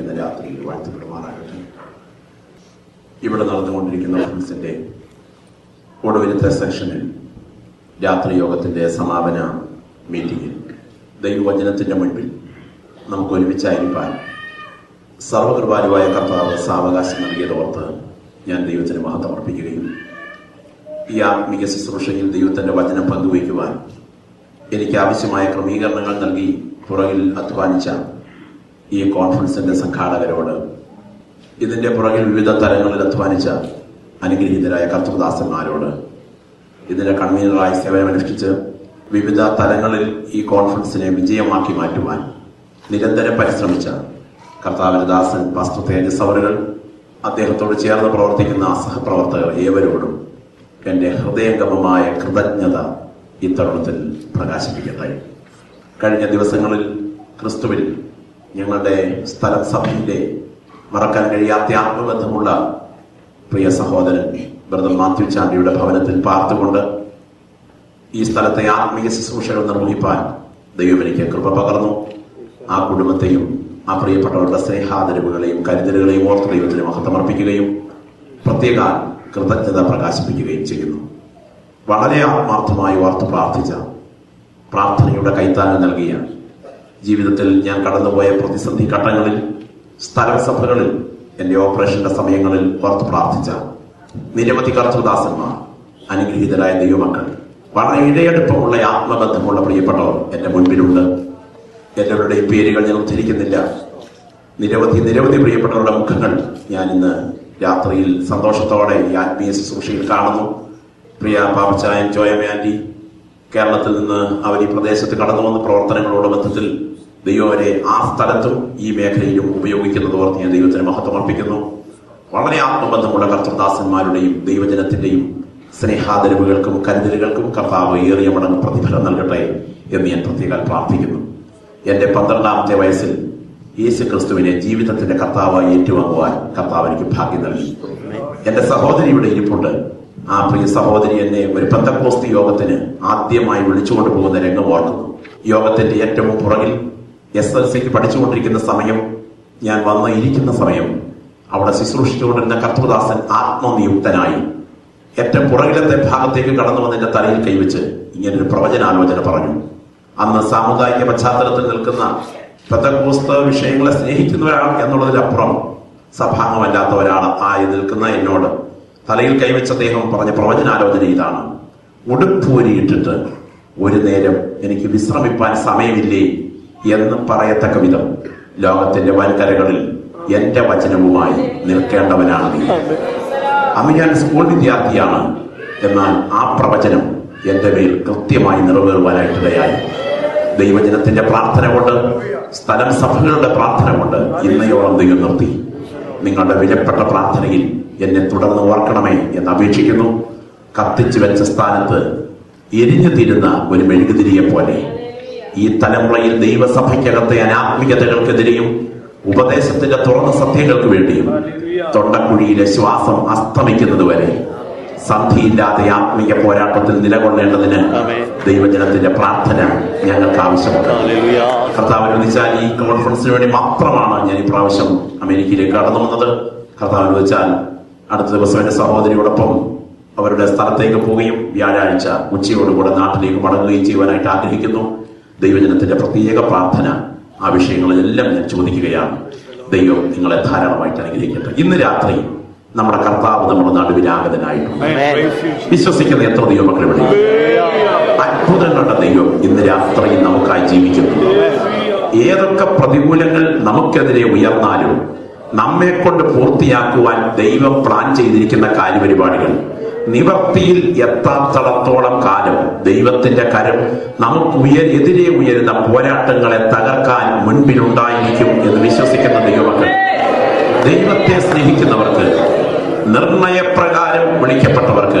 ഇന്ന് രാത്രിയിൽ വാഴ്ത്തപ്പെടുമാറാകട്ടെ ഇവിടെ നടന്നുകൊണ്ടിരിക്കുന്ന ഓഫീസിന്റെ ഒടുവിലത്തെ സെഷനിൽ രാത്രി യോഗത്തിന്റെ സമാപന മീറ്റിംഗിൽ ദൈവവചനത്തിന്റെ മുൻപിൽ നമുക്ക് ഒരുമിച്ചായിരിക്കാൻ സർവകൃപാലുവായ കർത്താവ് സാവകാശം നൽകിയതോർത്ത് ഞാൻ ദൈവത്തിന് മഹത്വം അർപ്പിക്കുകയും ഈ ആത്മീക ശുശ്രൂഷയിൽ ദൈവത്തിന്റെ വചനം പങ്കുവയ്ക്കുവാൻ എനിക്ക് ആവശ്യമായ ക്രമീകരണങ്ങൾ നൽകി പുറകിൽ അധ്വാനിച്ച ഈ കോൺഫറൻസിന്റെ സംഘാടകരോട് ഇതിന്റെ പുറകിൽ വിവിധ തലങ്ങളിൽ അധ്വാനിച്ച അനുഗ്രഹീതരായ കർത്തൃദാസന്മാരോട് ഇതിന്റെ കൺവീനറായി സേവനമനുഷ്ഠിച്ച് വിവിധ തലങ്ങളിൽ ഈ കോൺഫറൻസിനെ വിജയമാക്കി മാറ്റുവാൻ നിരന്തരം പരിശ്രമിച്ച കർത്താവിന്റെ ദാസൻ പാസ്റ്റർ തേജസ് അവറുകൾ അദ്ദേഹത്തോട് ചേർന്ന് പ്രവർത്തിക്കുന്ന സഹപ്രവർത്തകർ ഏവരോടും എന്റെ ഹൃദയംഗമമായ കൃതജ്ഞത ഈ തരുണത്തിൽ പ്രകാശിപ്പിക്കട്ടെ കഴിഞ്ഞ ദിവസങ്ങളിൽ ക്രിസ്തുവിൽ ഞങ്ങളുടെ സ്ഥലം സഭയിലെ മറക്കാൻ കഴിയാത്ത ആത്മബന്ധമുള്ള പ്രിയ സഹോദരൻ ബ്രദർ മാത്യു ചാണ്ടിയുടെ ഭവനത്തിൽ പാർത്തുകൊണ്ട് ഈ സ്ഥലത്തെ ആത്മീയ ശുശ്രൂഷകൾ നിർവഹിപ്പാൻ ദൈവം എനിക്ക് കൃപ പകർന്നു ആ കുടുംബത്തെയും ആ പ്രിയപ്പെട്ടവരുടെ സ്നേഹാദരവുകളെയും കരുതലുകളെയും ഓർത്ത് ദൈവത്തിന് മഹത്വമർപ്പിക്കുകയും പ്രത്യേക കൃതജ്ഞത പ്രകാശിപ്പിക്കുകയും ചെയ്യുന്നു വളരെ ആത്മാർത്ഥമായി ഓർത്ത് പ്രാർത്ഥിച്ച പ്രാർത്ഥനയുടെ കൈത്താനം നൽകിയ ജീവിതത്തിൽ ഞാൻ കടന്നുപോയ പ്രതിസന്ധി ഘട്ടങ്ങളിൽ സ്ഥലസഭകളിൽ എന്റെ ഓപ്പറേഷന്റെ സമയങ്ങളിൽ ഓർത്ത് പ്രാർത്ഥിച്ച നിരവധി കർത്തൃദാസന്മാർ അനുഗ്രഹീതരായ ദൈവമക്കൾ വളരെ ഇഴയെടുപ്പമുള്ള ആത്മബന്ധമുള്ള പ്രിയപ്പെട്ടവർ എന്റെ മുൻപിലുണ്ട് എല്ലാവരുടെയും പേരുകൾ ഞാൻ ഉദ്ധരിക്കുന്നില്ല നിരവധി നിരവധി പ്രിയപ്പെട്ടവരുടെ മുഖങ്ങൾ ഞാൻ ഇന്ന് രാത്രിയിൽ സന്തോഷത്തോടെ ഈ ആത്മീയ ശുശ്രൂഷയിൽ കാണുന്നു പ്രിയ പാപ്പച്ചായൻ ജോയം ആന്റി കേരളത്തിൽ നിന്ന് അവർ ഈ പ്രദേശത്ത് കടന്നു വന്ന പ്രവർത്തനങ്ങളോട് ബന്ധത്തിൽ ദൈവവരെ ആ സ്ഥലത്തും ഈ മേഖലയിലും ഉപയോഗിക്കുന്നത് ഓർത്ത് ഞാൻ ദൈവത്തിന് മഹത്വം അർപ്പിക്കുന്നു വളരെ ആത്മബന്ധമുള്ള കർത്തൃദാസന്മാരുടെയും ദൈവജനത്തിന്റെയും സ്നേഹാദരവുകൾക്കും കരുതലുകൾക്കും കർത്താവ് ഏറിയ മടങ്ങ് പ്രതിഫലം നൽകട്ടെ എന്ന് ഞാൻ പ്രത്യേകം പ്രാർത്ഥിക്കുന്നു എന്റെ പന്ത്രണ്ടാമത്തെ വയസ്സിൽ യേശു ക്രിസ്തുവിനെ ജീവിതത്തിന്റെ കർത്താവായി ഏറ്റുവാങ്ങുവാൻ കർത്താവ് എനിക്ക് ഭാഗ്യം നൽകി എന്റെ സഹോദരി ഇവിടെ ഇരിപ്പുണ്ട് ആ പ്രിയ സഹോദരി എന്നെ ഒരു പന്തക്കോസ്തി യോഗത്തിന് ആദ്യമായി വിളിച്ചുകൊണ്ട് പോകുന്ന രംഗം ഓർക്കുന്നു യോഗത്തിന്റെ ഏറ്റവും പുറകിൽ എസ് എൽ സിക്ക് പഠിച്ചുകൊണ്ടിരിക്കുന്ന സമയം ഞാൻ വന്ന് ഇരിക്കുന്ന സമയം അവിടെ ശുശ്രൂഷിച്ചുകൊണ്ടിരുന്ന കർത്തൃദാസൻ ആത്മനിയുക്തനായി ഏറ്റവും പുറകിലത്തെ ഭാഗത്തേക്ക് കടന്നു വന്നതിന്റെ തലയിൽ കൈവച്ച് ഇങ്ങനൊരു പ്രവചനാലോചന പറഞ്ഞു അന്ന് സാമുദായിക പശ്ചാത്തലത്തിൽ നിൽക്കുന്ന പെന്തക്കോസ്ത വിഷയങ്ങളെ സ്നേഹിക്കുന്നവരാണ് എന്നുള്ളതിലപ്പുറം സഭാംഗമല്ലാത്ത ഒരാൾ ആയി നിൽക്കുന്ന എന്നോട് തലയിൽ കൈവച്ച അദ്ദേഹം പറഞ്ഞ പ്രവചനാലോചന ഇതാണ് ഉടുപ്പൂരിയിട്ടിട്ട് ഒരു നേരം എനിക്ക് വിശ്രമിപ്പാൻ സമയമില്ലേ എന്ന് പറയത്തക്ക വിധം ലോകത്തിന്റെ വൻകരകളിൽ എന്റെ വചനവുമായി നിൽക്കേണ്ടവനാണ് നീ അന്ന് ഞാൻ സ്കൂൾ വിദ്യാർത്ഥിയാണ് എന്നാൽ ആ പ്രവചനം എന്റെ മേൽ കൃത്യമായി നിറവേറുവാനായിട്ടിടയായി ദൈവജനത്തിന്റെ പ്രാർത്ഥന കൊണ്ട് സ്ഥലം സഭകളുടെ പ്രാർത്ഥന കൊണ്ട് ഇന്നയോളം ദൈവം നിർത്തി നിങ്ങളുടെ വിലപ്പെട്ട പ്രാർത്ഥനയിൽ എന്നെ തുടർന്ന് ഓർക്കണമേ എന്ന് അപേക്ഷിക്കുന്നു കത്തിച്ചു വെച്ച സ്ഥാനത്ത് എരിഞ്ഞു തീരുന്ന ഒരു മെഴുകുതിരിയെ പോലെ ഈ തലമുറയിൽ ദൈവസഭയ്ക്കകത്തെ അനാത്മികതകൾക്കെതിരെയും ഉപദേശത്തിന്റെ തുറന്ന സത്യങ്ങൾക്ക് വേണ്ടിയും തൊണ്ടക്കുഴിയിലെ ശ്വാസം അസ്തമിക്കുന്നത് വരെ സന്ധിയില്ലാതെ ആത്മീയ പോരാട്ടത്തിൽ നിലകൊള്ളേണ്ടതിന് ദൈവജനത്തിന്റെ പ്രാർത്ഥന ഞങ്ങൾക്ക് ആവശ്യമുണ്ട് കർത്താവ് അനുവദിച്ചാൽ ഈ കോൺഫറൻസിന് വേണ്ടി മാത്രമാണ് ഞാൻ ഈ പ്രാവശ്യം അമേരിക്കയിലേക്ക് കടന്നു വന്നത് കർത്താവ് അനുവദിച്ചാൽ അടുത്ത ദിവസം എന്റെ സഹോദരിയോടൊപ്പം അവരുടെ സ്ഥലത്തേക്ക് പോവുകയും വ്യാഴാഴ്ച ഉച്ചയോടുകൂടെ നാട്ടിലേക്ക് മടങ്ങുകയും ചെയ്യുവാനായിട്ട് ആഗ്രഹിക്കുന്നു ദൈവജനത്തിന്റെ പ്രത്യേക പ്രാർത്ഥന ആ വിഷയങ്ങളിലെല്ലാം ഞാൻ ചോദിക്കുകയാണ് ദൈവം നിങ്ങളെ ധാരാളമായിട്ട് അനുഗ്രഹിക്കട്ടെ ഇന്ന് രാത്രി നമ്മുടെ കർത്താവ് നമ്മുടെ നടുവിലാഗതനായിട്ടുണ്ട് വിശ്വസിക്കുന്ന എത്ര ദൈവമക്കൾ ഇവിടെ അത്ഭുതങ്ങളുടെ ദൈവം ഇന്ന് രാത്രിയിൽ നമുക്കായി ജീവിക്കുന്നു ഏതൊക്കെ പ്രതികൂലങ്ങൾ നമുക്കെതിരെ ഉയർന്നാലും നമ്മെ കൊണ്ട് പൂർത്തിയാക്കുവാൻ ദൈവം പ്ലാൻ ചെയ്തിരിക്കുന്ന കാര്യപരിപാടികൾ നിവർത്തിയിൽ എത്താത്തടത്തോളം കാലം ദൈവത്തിന്റെ കരം നമുക്ക് ഉയർ എതിരെ ഉയരുന്ന പോരാട്ടങ്ങളെ തകർക്കാൻ മുൻപിലുണ്ടായിരിക്കും എന്ന് വിശ്വസിക്കുന്ന ദൈവമക്കൾ ദൈവത്തെ സ്നേഹിക്കുന്നവർക്ക് നിർണയപ്രകാരം വിളിക്കപ്പെട്ടവർക്ക്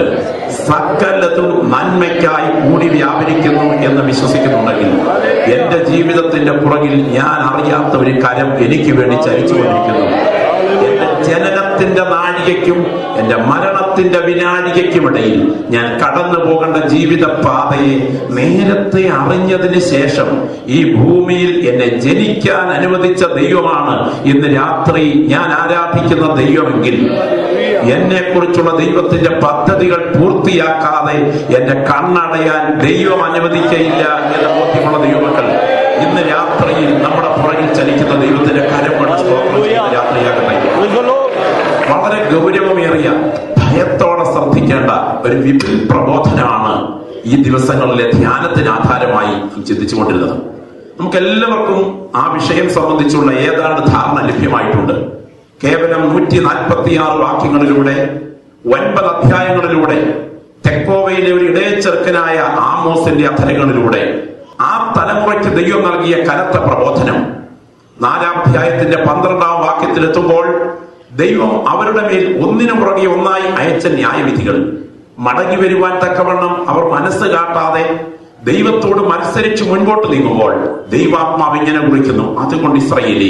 സകലതും നന്മയ്ക്കായി കൂടി വ്യാപരിക്കുന്നു എന്ന് വിശ്വസിക്കുന്നുണ്ടെങ്കിൽ എന്റെ ജീവിതത്തിന്റെ പുറകിൽ ഞാൻ അറിയാത്ത ഒരു കരം എനിക്ക് വേണ്ടി ചലിച്ചുകൊണ്ടിരിക്കുന്നു എന്റെ ജനന ജയത്തിന്റെ നാഴികയ്ക്കും എന്റെ മരണത്തിന്റെ വിനാഴികയ്ക്കുമിടയിൽ ഞാൻ കടന്നു പോകേണ്ട ജീവിത പാതയെ നേരത്തെ അറിഞ്ഞതിന് ശേഷം ഈ ഭൂമിയിൽ എന്നെ ജനിക്കാൻ അനുവദിച്ച ദൈവമാണ് ഇന്ന് രാത്രി ഞാൻ ആരാധിക്കുന്ന ദൈവമെങ്കിൽ എന്നെ കുറിച്ചുള്ള ദൈവത്തിന്റെ പദ്ധതികൾ പൂർത്തിയാക്കാതെ എന്റെ കണ്ണടയാൻ ദൈവം അനുവദിക്കയില്ല എന്ന ബോധ്യമുള്ള ദൈവമക്കൾ ഇന്ന് രാത്രിയിൽ നമ്മുടെ പുറകിൽ ചലിക്കുന്ന ദൈവത്തിന്റെ കരമാണ് സ്തോത്രം ചെയ്യുന്ന രാത്രിയാകട്ടെ Praise the Lord. വളരെ ഗൗരവമേറിയ ഭയത്തോടെ ശ്രദ്ധിക്കേണ്ട ഒരു വിപിൽ പ്രബോധനമാണ് ഈ ദിവസങ്ങളിലെ ധ്യാനത്തിന് ആധാരമായി ചിന്തിച്ചുകൊണ്ടിരുന്നത് നമുക്ക് എല്ലാവർക്കും ആ വിഷയം സംബന്ധിച്ചുള്ള ഏതാണ്ട് ധാരണ ലഭ്യമായിട്ടുണ്ട് കേവലം നൂറ്റി നാൽപ്പത്തിയാറ് വാക്യങ്ങളിലൂടെ ഒൻപത് അധ്യായങ്ങളിലൂടെ തെക്കോവയിലെ ഒരു ഇടയച്ചെറുക്കനായ ആമോസിന്റെ അധരങ്ങളിലൂടെ ആ തലമുറയ്ക്ക് ദൈവം നൽകിയ കനത്ത പ്രബോധനം നാലാം അധ്യായത്തിന്റെ പന്ത്രണ്ടാം വാക്യത്തിലെത്തുമ്പോൾ ദൈവം അവരുടെ മേൽ ഒന്നിനു പുറകെ ഒന്നായി അയച്ച ന്യായവിധികൾ മടങ്ങി വരുവാൻ തക്കവണ്ണം അവർ മനസ്സ് കാട്ടാതെ ദൈവത്തോട് മത്സരിച്ച് മുൻപോട്ട് നീങ്ങുമ്പോൾ ദൈവാത്മാവ് ഇങ്ങനെ കുറിക്കുന്നു അതുകൊണ്ട് ഇസ്രയേലി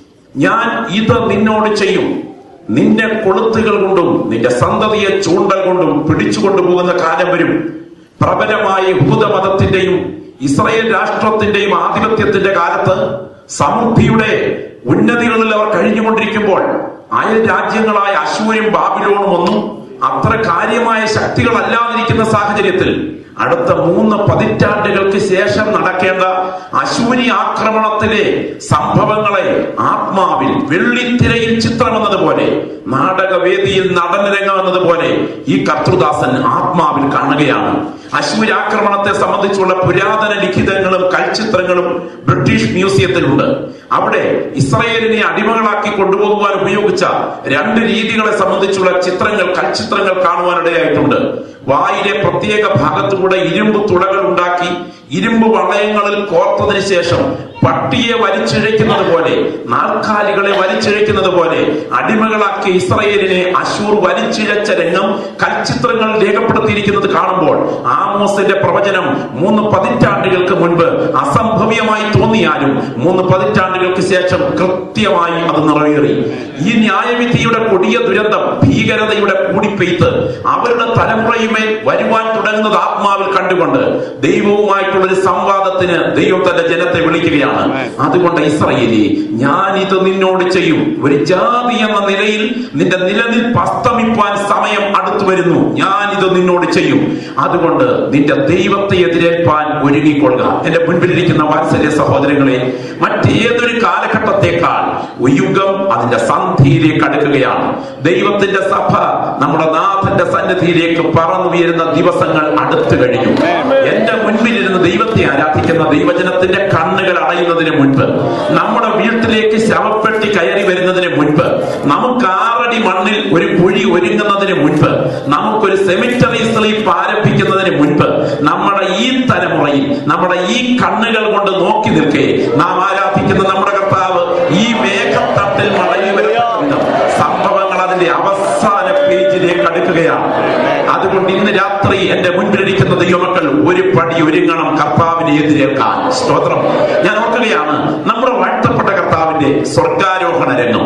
ഞാൻ ഇത് നിന്നോട് ചെയ്യും നിന്റെ കൊളുത്തുകൾ കൊണ്ടും നിന്റെ സന്തതിയെ ചൂണ്ടൽ കൊണ്ടും പിടിച്ചുകൊണ്ടു പോകുന്ന കാലം വരും പ്രബലമായ യഹൂദമതത്തിന്റെയും ഇസ്രായേൽ രാഷ്ട്രത്തിന്റെയും ആധിപത്യത്തിന്റെ കാലത്ത് സമൃദ്ധിയുടെ ഉന്നതികളിൽ അവർ കഴിഞ്ഞുകൊണ്ടിരിക്കുമ്പോൾ അയൽ രാജ്യങ്ങളായ അശൂരും ബാബിലോണും ഒന്നും അത്ര കാര്യമായ ശക്തികളല്ലാതിരിക്കുന്ന സാഹചര്യത്തിൽ അടുത്ത മൂന്ന് പതിറ്റാണ്ടുകൾക്ക് ശേഷം നടക്കേണ്ട അശൂരി ആക്രമണത്തിലെ സംഭവങ്ങളെ ആത്മാവിൽ വെള്ളിത്തിരയിൽ ചിത്രമെന്നതുപോലെ നാടകവേദിയിൽ നടനരംഗമെന്നതുപോലെ ഈ കർത്തൃദാസൻ ആത്മാവിൽ കാണുകയാണ് അശൂരാക്രമണത്തെ സംബന്ധിച്ചുള്ള പുരാതന ലിഖിതങ്ങളും കൽച്ചിത്രങ്ങളും ബ്രിട്ടീഷ് മ്യൂസിയത്തിലുണ്ട് അവിടെ ഇസ്രയേലിനെ അടിമകളാക്കി കൊണ്ടുപോകുവാൻ ഉപയോഗിച്ച രണ്ട് രീതികളെ സംബന്ധിച്ചുള്ള ചിത്രങ്ങൾ കൽച്ചിത്രങ്ങൾ കാണുവാനിടയായിട്ടുണ്ട് വായിലെ പ്രത്യേക ഭാഗത്തുകൂടെ ഇരുമ്പ് തുളകൾ ഉണ്ടാക്കി ഇരുമ്പ് വളയങ്ങളിൽ കോർത്തതിന് ശേഷം പട്ടിയെ വലിച്ചിഴയ്ക്കുന്നത് പോലെ നാൽക്കാലികളെ വലിച്ചിഴയ്ക്കുന്നത് പോലെ അടിമകളാക്കിയ ഇസ്രയേലിനെ അശൂർ വലിച്ചിഴച്ച രംഗം കൽച്ചിത്രങ്ങൾ രേഖപ്പെടുത്തിയിരിക്കുന്നത് കാണുമ്പോൾ ആമോസിന്റെ പ്രവചനം മൂന്ന് പതിറ്റാണ്ടുകൾക്ക് മുൻപ് അസംഭവ്യമായി തോന്നിയാലും മൂന്ന് പതിറ്റാണ്ടുകൾക്ക് ശേഷം കൃത്യമായി അത് നിറവേറി ഈ ന്യായവിധിയുടെ കൊടിയ ദുരന്തം ഭീകരതയുടെ കൂടിപ്പെയ്ത്ത് അവരുടെ തലമുറയുമേൽ വരുവാൻ തുടങ്ങുന്നത് ആത്മാവിൽ കണ്ടുകൊണ്ട് ദൈവവുമായിട്ടുള്ള ഒരു സംവാദത്തിന് ദൈവം തന്റെ ജനത്തെ വിളിക്കുകയാണ് അതുകൊണ്ട് ഇസ്രയേലി ഞാൻ ഇത് നിന്നോട് ചെയ്യും ഒരു ജാതി എന്ന നിലയിൽ നിന്റെ നിലനിൽപ്പ് അസ്തമിപ്പാൻ സമയം അടുത്തു വരുന്നു ഞാൻ ഇത് നിന്നോട് ചെയ്യും അതുകൊണ്ട് നിന്റെ ദൈവത്തെ എതിരേൽപ്പാൻ ഒരുങ്ങിക്കൊള്ളുക എന്റെ മുൻപിലിരിക്കുന്ന വാത്സല്യ സഹോദരങ്ങളെ മറ്റേതൊരു കാലഘട്ടത്തെക്കാൾ ഒരു യുഗം അതിന്റെ സന്ധിയിലേക്ക് അടുക്കുകയാണ് ദൈവത്തിന്റെ സഭ നമ്മുടെ നാഥന്റെ സന്നിധിയിലേക്ക് പറന്നുയരുന്ന ദിവസങ്ങൾ അടുത്തു കഴിഞ്ഞു എന്റെ മുൻപിലിരുന്ന് ദൈവത്തെ ആരാധിക്കുന്ന ദൈവജനത്തിന്റെ കണ്ണുകൾ അടയുന്നതിന് മുൻപ് നമ്മുടെ വീട്ടിലേക്ക് ശവപ്പെട്ടി കയറി വരുന്നതിന് മുൻപ് നമുക്ക് ആറടി മണ്ണിൽ ഒരു കുഴി ഒരുങ്ങുന്നതിന് മുൻപ് നമുക്കൊരു സെമിറ്ററി സ്ലീപ്പ് ആരംഭിക്കുന്നതിന് മുൻപ് നമ്മുടെ ഈ തലമുറയിൽ നമ്മുടെ ഈ കണ്ണുകൾ കൊണ്ട് നോക്കി നിൽക്കേ നാം ആരാധിക്കുന്ന നമ്മുടെ കർത്താവ് ഈ മേഘത്തട്ടിൽ മടങ്ങി വരുന്ന വിധം സംഭവങ്ങൾ അതിന്റെ അവസാന പേജിലേക്ക് അടുക്കുകയാണ് അതുകൊണ്ട് ഇന്ന് രാത്രി എന്റെ മുൻപിലിരിക്കുന്ന ദൈവമക്കൾ ഒരു പടി ഒരുങ്ങണം കർത്താവിനെ എതിരേൽക്കാൻ സ്തോത്രം ഞാൻ ഓർക്കുകയാണ് നമ്മുടെ വാഴ്ത്തപ്പെട്ട കർത്താവിന്റെ സ്വർഗാരോഹണ രംഗം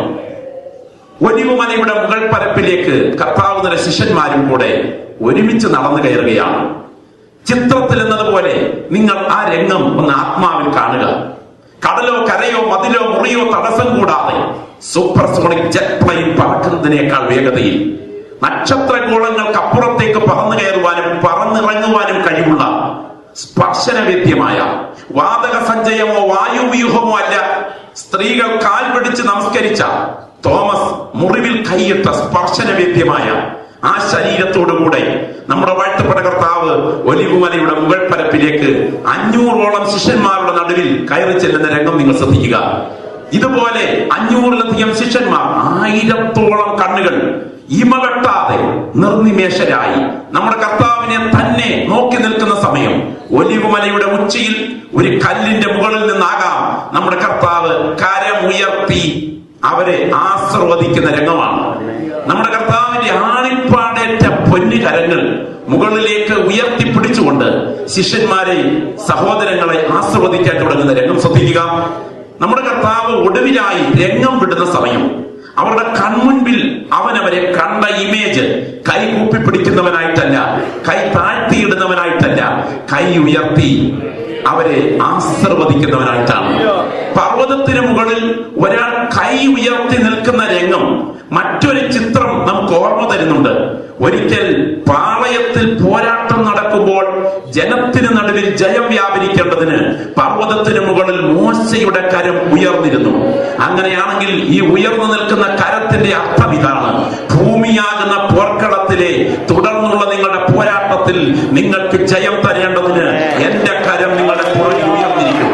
ഒലിവുമലയുടെ മുകൾ പരപ്പിലേക്ക് കർത്താവ് നില ശിഷ്യന്മാരും കൂടെ ഒരുമിച്ച് നടന്നു കയറുകയാണ് ചിത്രത്തിൽ എന്നതുപോലെ നിങ്ങൾ ആ രംഗം ഒന്ന് ആത്മാവിൽ കാണുക കടലോ കരയോ മതിലോ മുറിയോ തടസ്സം കൂടാതെ സൂപ്പർസോണിക് ജെറ്റ് പ്ലെയിൻ പറക്കുന്നതിനേക്കാൾ വേഗതയിൽ നക്ഷത്രഗോളങ്ങൾക്ക് അപ്പുറത്തേക്ക് പറന്നു കയറുവാനും പറന്നിറങ്ങുവാനും കഴിവുള്ള സ്പർശനവേദ്യമായ വാതക സഞ്ചയമോ വായുവ്യൂഹമോ അല്ല സ്ത്രീകൾ കാൽ പിടിച്ച് നമസ്കരിച്ച തോമസ് മുറിവിൽ കൈയിട്ട സ്പർശനവേദ്യമായ ആ ശരീരത്തോടുകൂടെ നമ്മുടെ വാഴ്ത്തപ്പെട്ട കർത്താവ് ഒലിവുമലയുടെ മുകൾ പരപ്പിലേക്ക് അഞ്ഞൂറോളം ശിഷ്യന്മാരുടെ നടുവിൽ കയറി ചെല്ലുന്ന രംഗം നിങ്ങൾ ശ്രദ്ധിക്കുക ഇതുപോലെ അഞ്ഞൂറിലധികം ശിഷ്യന്മാർ ആയിരത്തോളം കണ്ണുകൾ ഇമകെട്ടാതെ നിർനിമേഷരായി നമ്മുടെ കർത്താവിനെ തന്നെ നോക്കി നിൽക്കുന്ന സമയം ഒലിവുമലയുടെ ഉച്ചയിൽ ഒരു കല്ലിന്റെ മുകളിൽ നിന്നാകാം നമ്മുടെ കർത്താവ് കരമുയർത്തി അവരെ ആസ്രവദിക്കുന്ന രംഗമാണ് നമ്മുടെ കർത്താവിന്റെ ആണിപ്പാടേറ്റ പൊന്നു കരങ്ങൾ മുകളിലേക്ക് ഉയർത്തിപ്പിടിച്ചുകൊണ്ട് ശിഷ്യന്മാരെ സഹോദരങ്ങളെ ആസ്വദിക്കാൻ തുടങ്ങുന്ന രംഗം ശ്രദ്ധിക്കുക നമ്മുടെ കർത്താവ് ഒടുവിലായി രംഗം വിടുന്ന സമയം അവരുടെ കൺമുൻപിൽ അവൻ അവരെ കണ്ട ഇമേജ് കൈ കൂപ്പി പിടിക്കുന്നവനായിട്ടല്ല കൈ താഴ്ത്തിയിടുന്നവനായിട്ടല്ല കൈ ഉയർത്തി അവരെ ആശീർവദിക്കുന്നവനായിട്ടാണ് പർവ്വതത്തിന് മുകളിൽ ഒരാൾ കൈ ഉയർത്തി നിൽക്കുന്ന രംഗം മറ്റൊരു ചിത്രം നമുക്ക് ഓർമ്മ തരുന്നുണ്ട് ഒരിക്കൽ പാളയത്തിൽ പോരാട്ടം നടക്കുമ്പോൾ ജനത്തിന് നടുവിൽ ജയം വ്യാപരിക്കേണ്ടതിന് പർവ്വതത്തിന് മുകളിൽ മോശയുടെ കരം ഉയർന്നിരുന്നു അങ്ങനെയാണെങ്കിൽ ഈ ഉയർന്നു നിൽക്കുന്ന കരത്തിന്റെ അർത്ഥം ഇതാണ് ഭൂമിയാകുന്ന പോർക്കളത്തിലെ തുടർന്നുള്ള നിങ്ങളുടെ പോരാട്ടത്തിൽ നിങ്ങൾക്ക് ജയം തരേണ്ടതിന് എന്റെ കരം നിങ്ങളുടെ പുറകിൽ ഉയർന്നിരിക്കും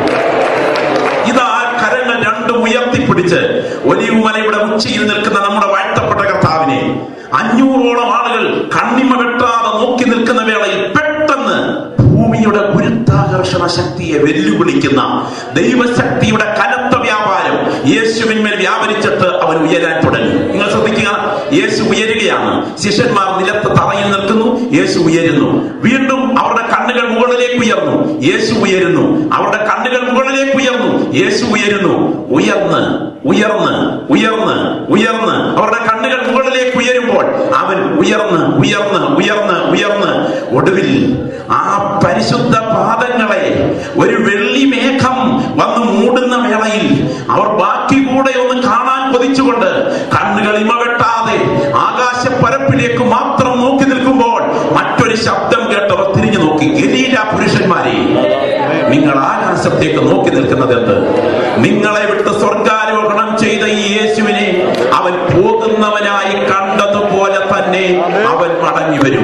ഇതാ കരങ്ങൾ രണ്ടും ഉയർത്തിപ്പിടിച്ച് ഒലിവ് മലയുടെ ഉച്ചയിൽ നിൽക്കുന്ന നമ്മുടെ വാഴ്ത്തപ്പെട്ട കർത്താവിനെ അഞ്ഞൂറോളം ആളുകൾ കണ്ണിമ വെട്ടാതെ നോക്കി നിൽക്കുന്ന വേളയിൽ പെട്ടെന്ന് ഭൂമിയുടെ ഗുരുത്വാകർഷണ ശക്തിയെ വെല്ലുവിളിക്കുന്ന ദൈവശക്തിയുടെ കനത്ത വ്യാപാരം യേശുവിന്മേൽ വ്യാപരിച്ചിട്ട് അവൻ ഉയരാൻ തുടങ്ങി നിങ്ങൾ ശ്രദ്ധിക്കുക യേശു ഉയരുകയാണ് ശിഷ്യന്മാർ നിലത്ത് തറയിൽ നിൽക്കുന്നു യേശു ഉയരുന്നു വീണ്ടും അവരുടെ കണ്ണുകൾ മുകളിലേക്ക് ഉയർന്നു യേശു ഉയരുന്നു അവരുടെ കണ്ണുകൾ മുകളിലേക്ക് ഉയർന്നു യേശു ഉയരുന്നു ഉയർന്ന് ഉയർന്ന് ഉയർന്ന് ഉയർന്ന് അവരുടെ കണ്ണുകൾ മുകളിലേക്ക് ഉയരുമ്പോൾ അവൻ ഉയർന്ന് ഉയർന്ന് ഉയർന്ന് ഉയർന്ന് ഒടുവിൽ ആ പരിശുദ്ധ പാദങ്ങളെ ഒരു വെള്ളി മേഘം വന്ന് മൂടുന്ന വേളയിൽ അവർ ബാക്കി കൂടെ ഒന്ന് കാണാൻ കൊതിച്ചുകൊണ്ട് കണ്ണുകൾ ഇമവെട്ടാതെ ആകാശപ്പരപ്പിലേക്ക് മാത്രം നോക്കി നിൽക്കുമ്പോൾ മറ്റൊരു ശബ്ദം കേട്ടവർ തിരിഞ്ഞു നോക്കി ഗലീല പുരുഷന്മാരെ നിങ്ങൾ ആകാശത്തേക്ക് നോക്കി നിൽക്കുന്നത് എന്ത് നിങ്ങളെ വിട്ട് സ്വർഗാരോഹണം ചെയ്ത ഈ യേശുവിനെ അവൻ പോകുന്നവനായി കണ്ടതുപോലെ തന്നെ അവൻ മടങ്ങി വരും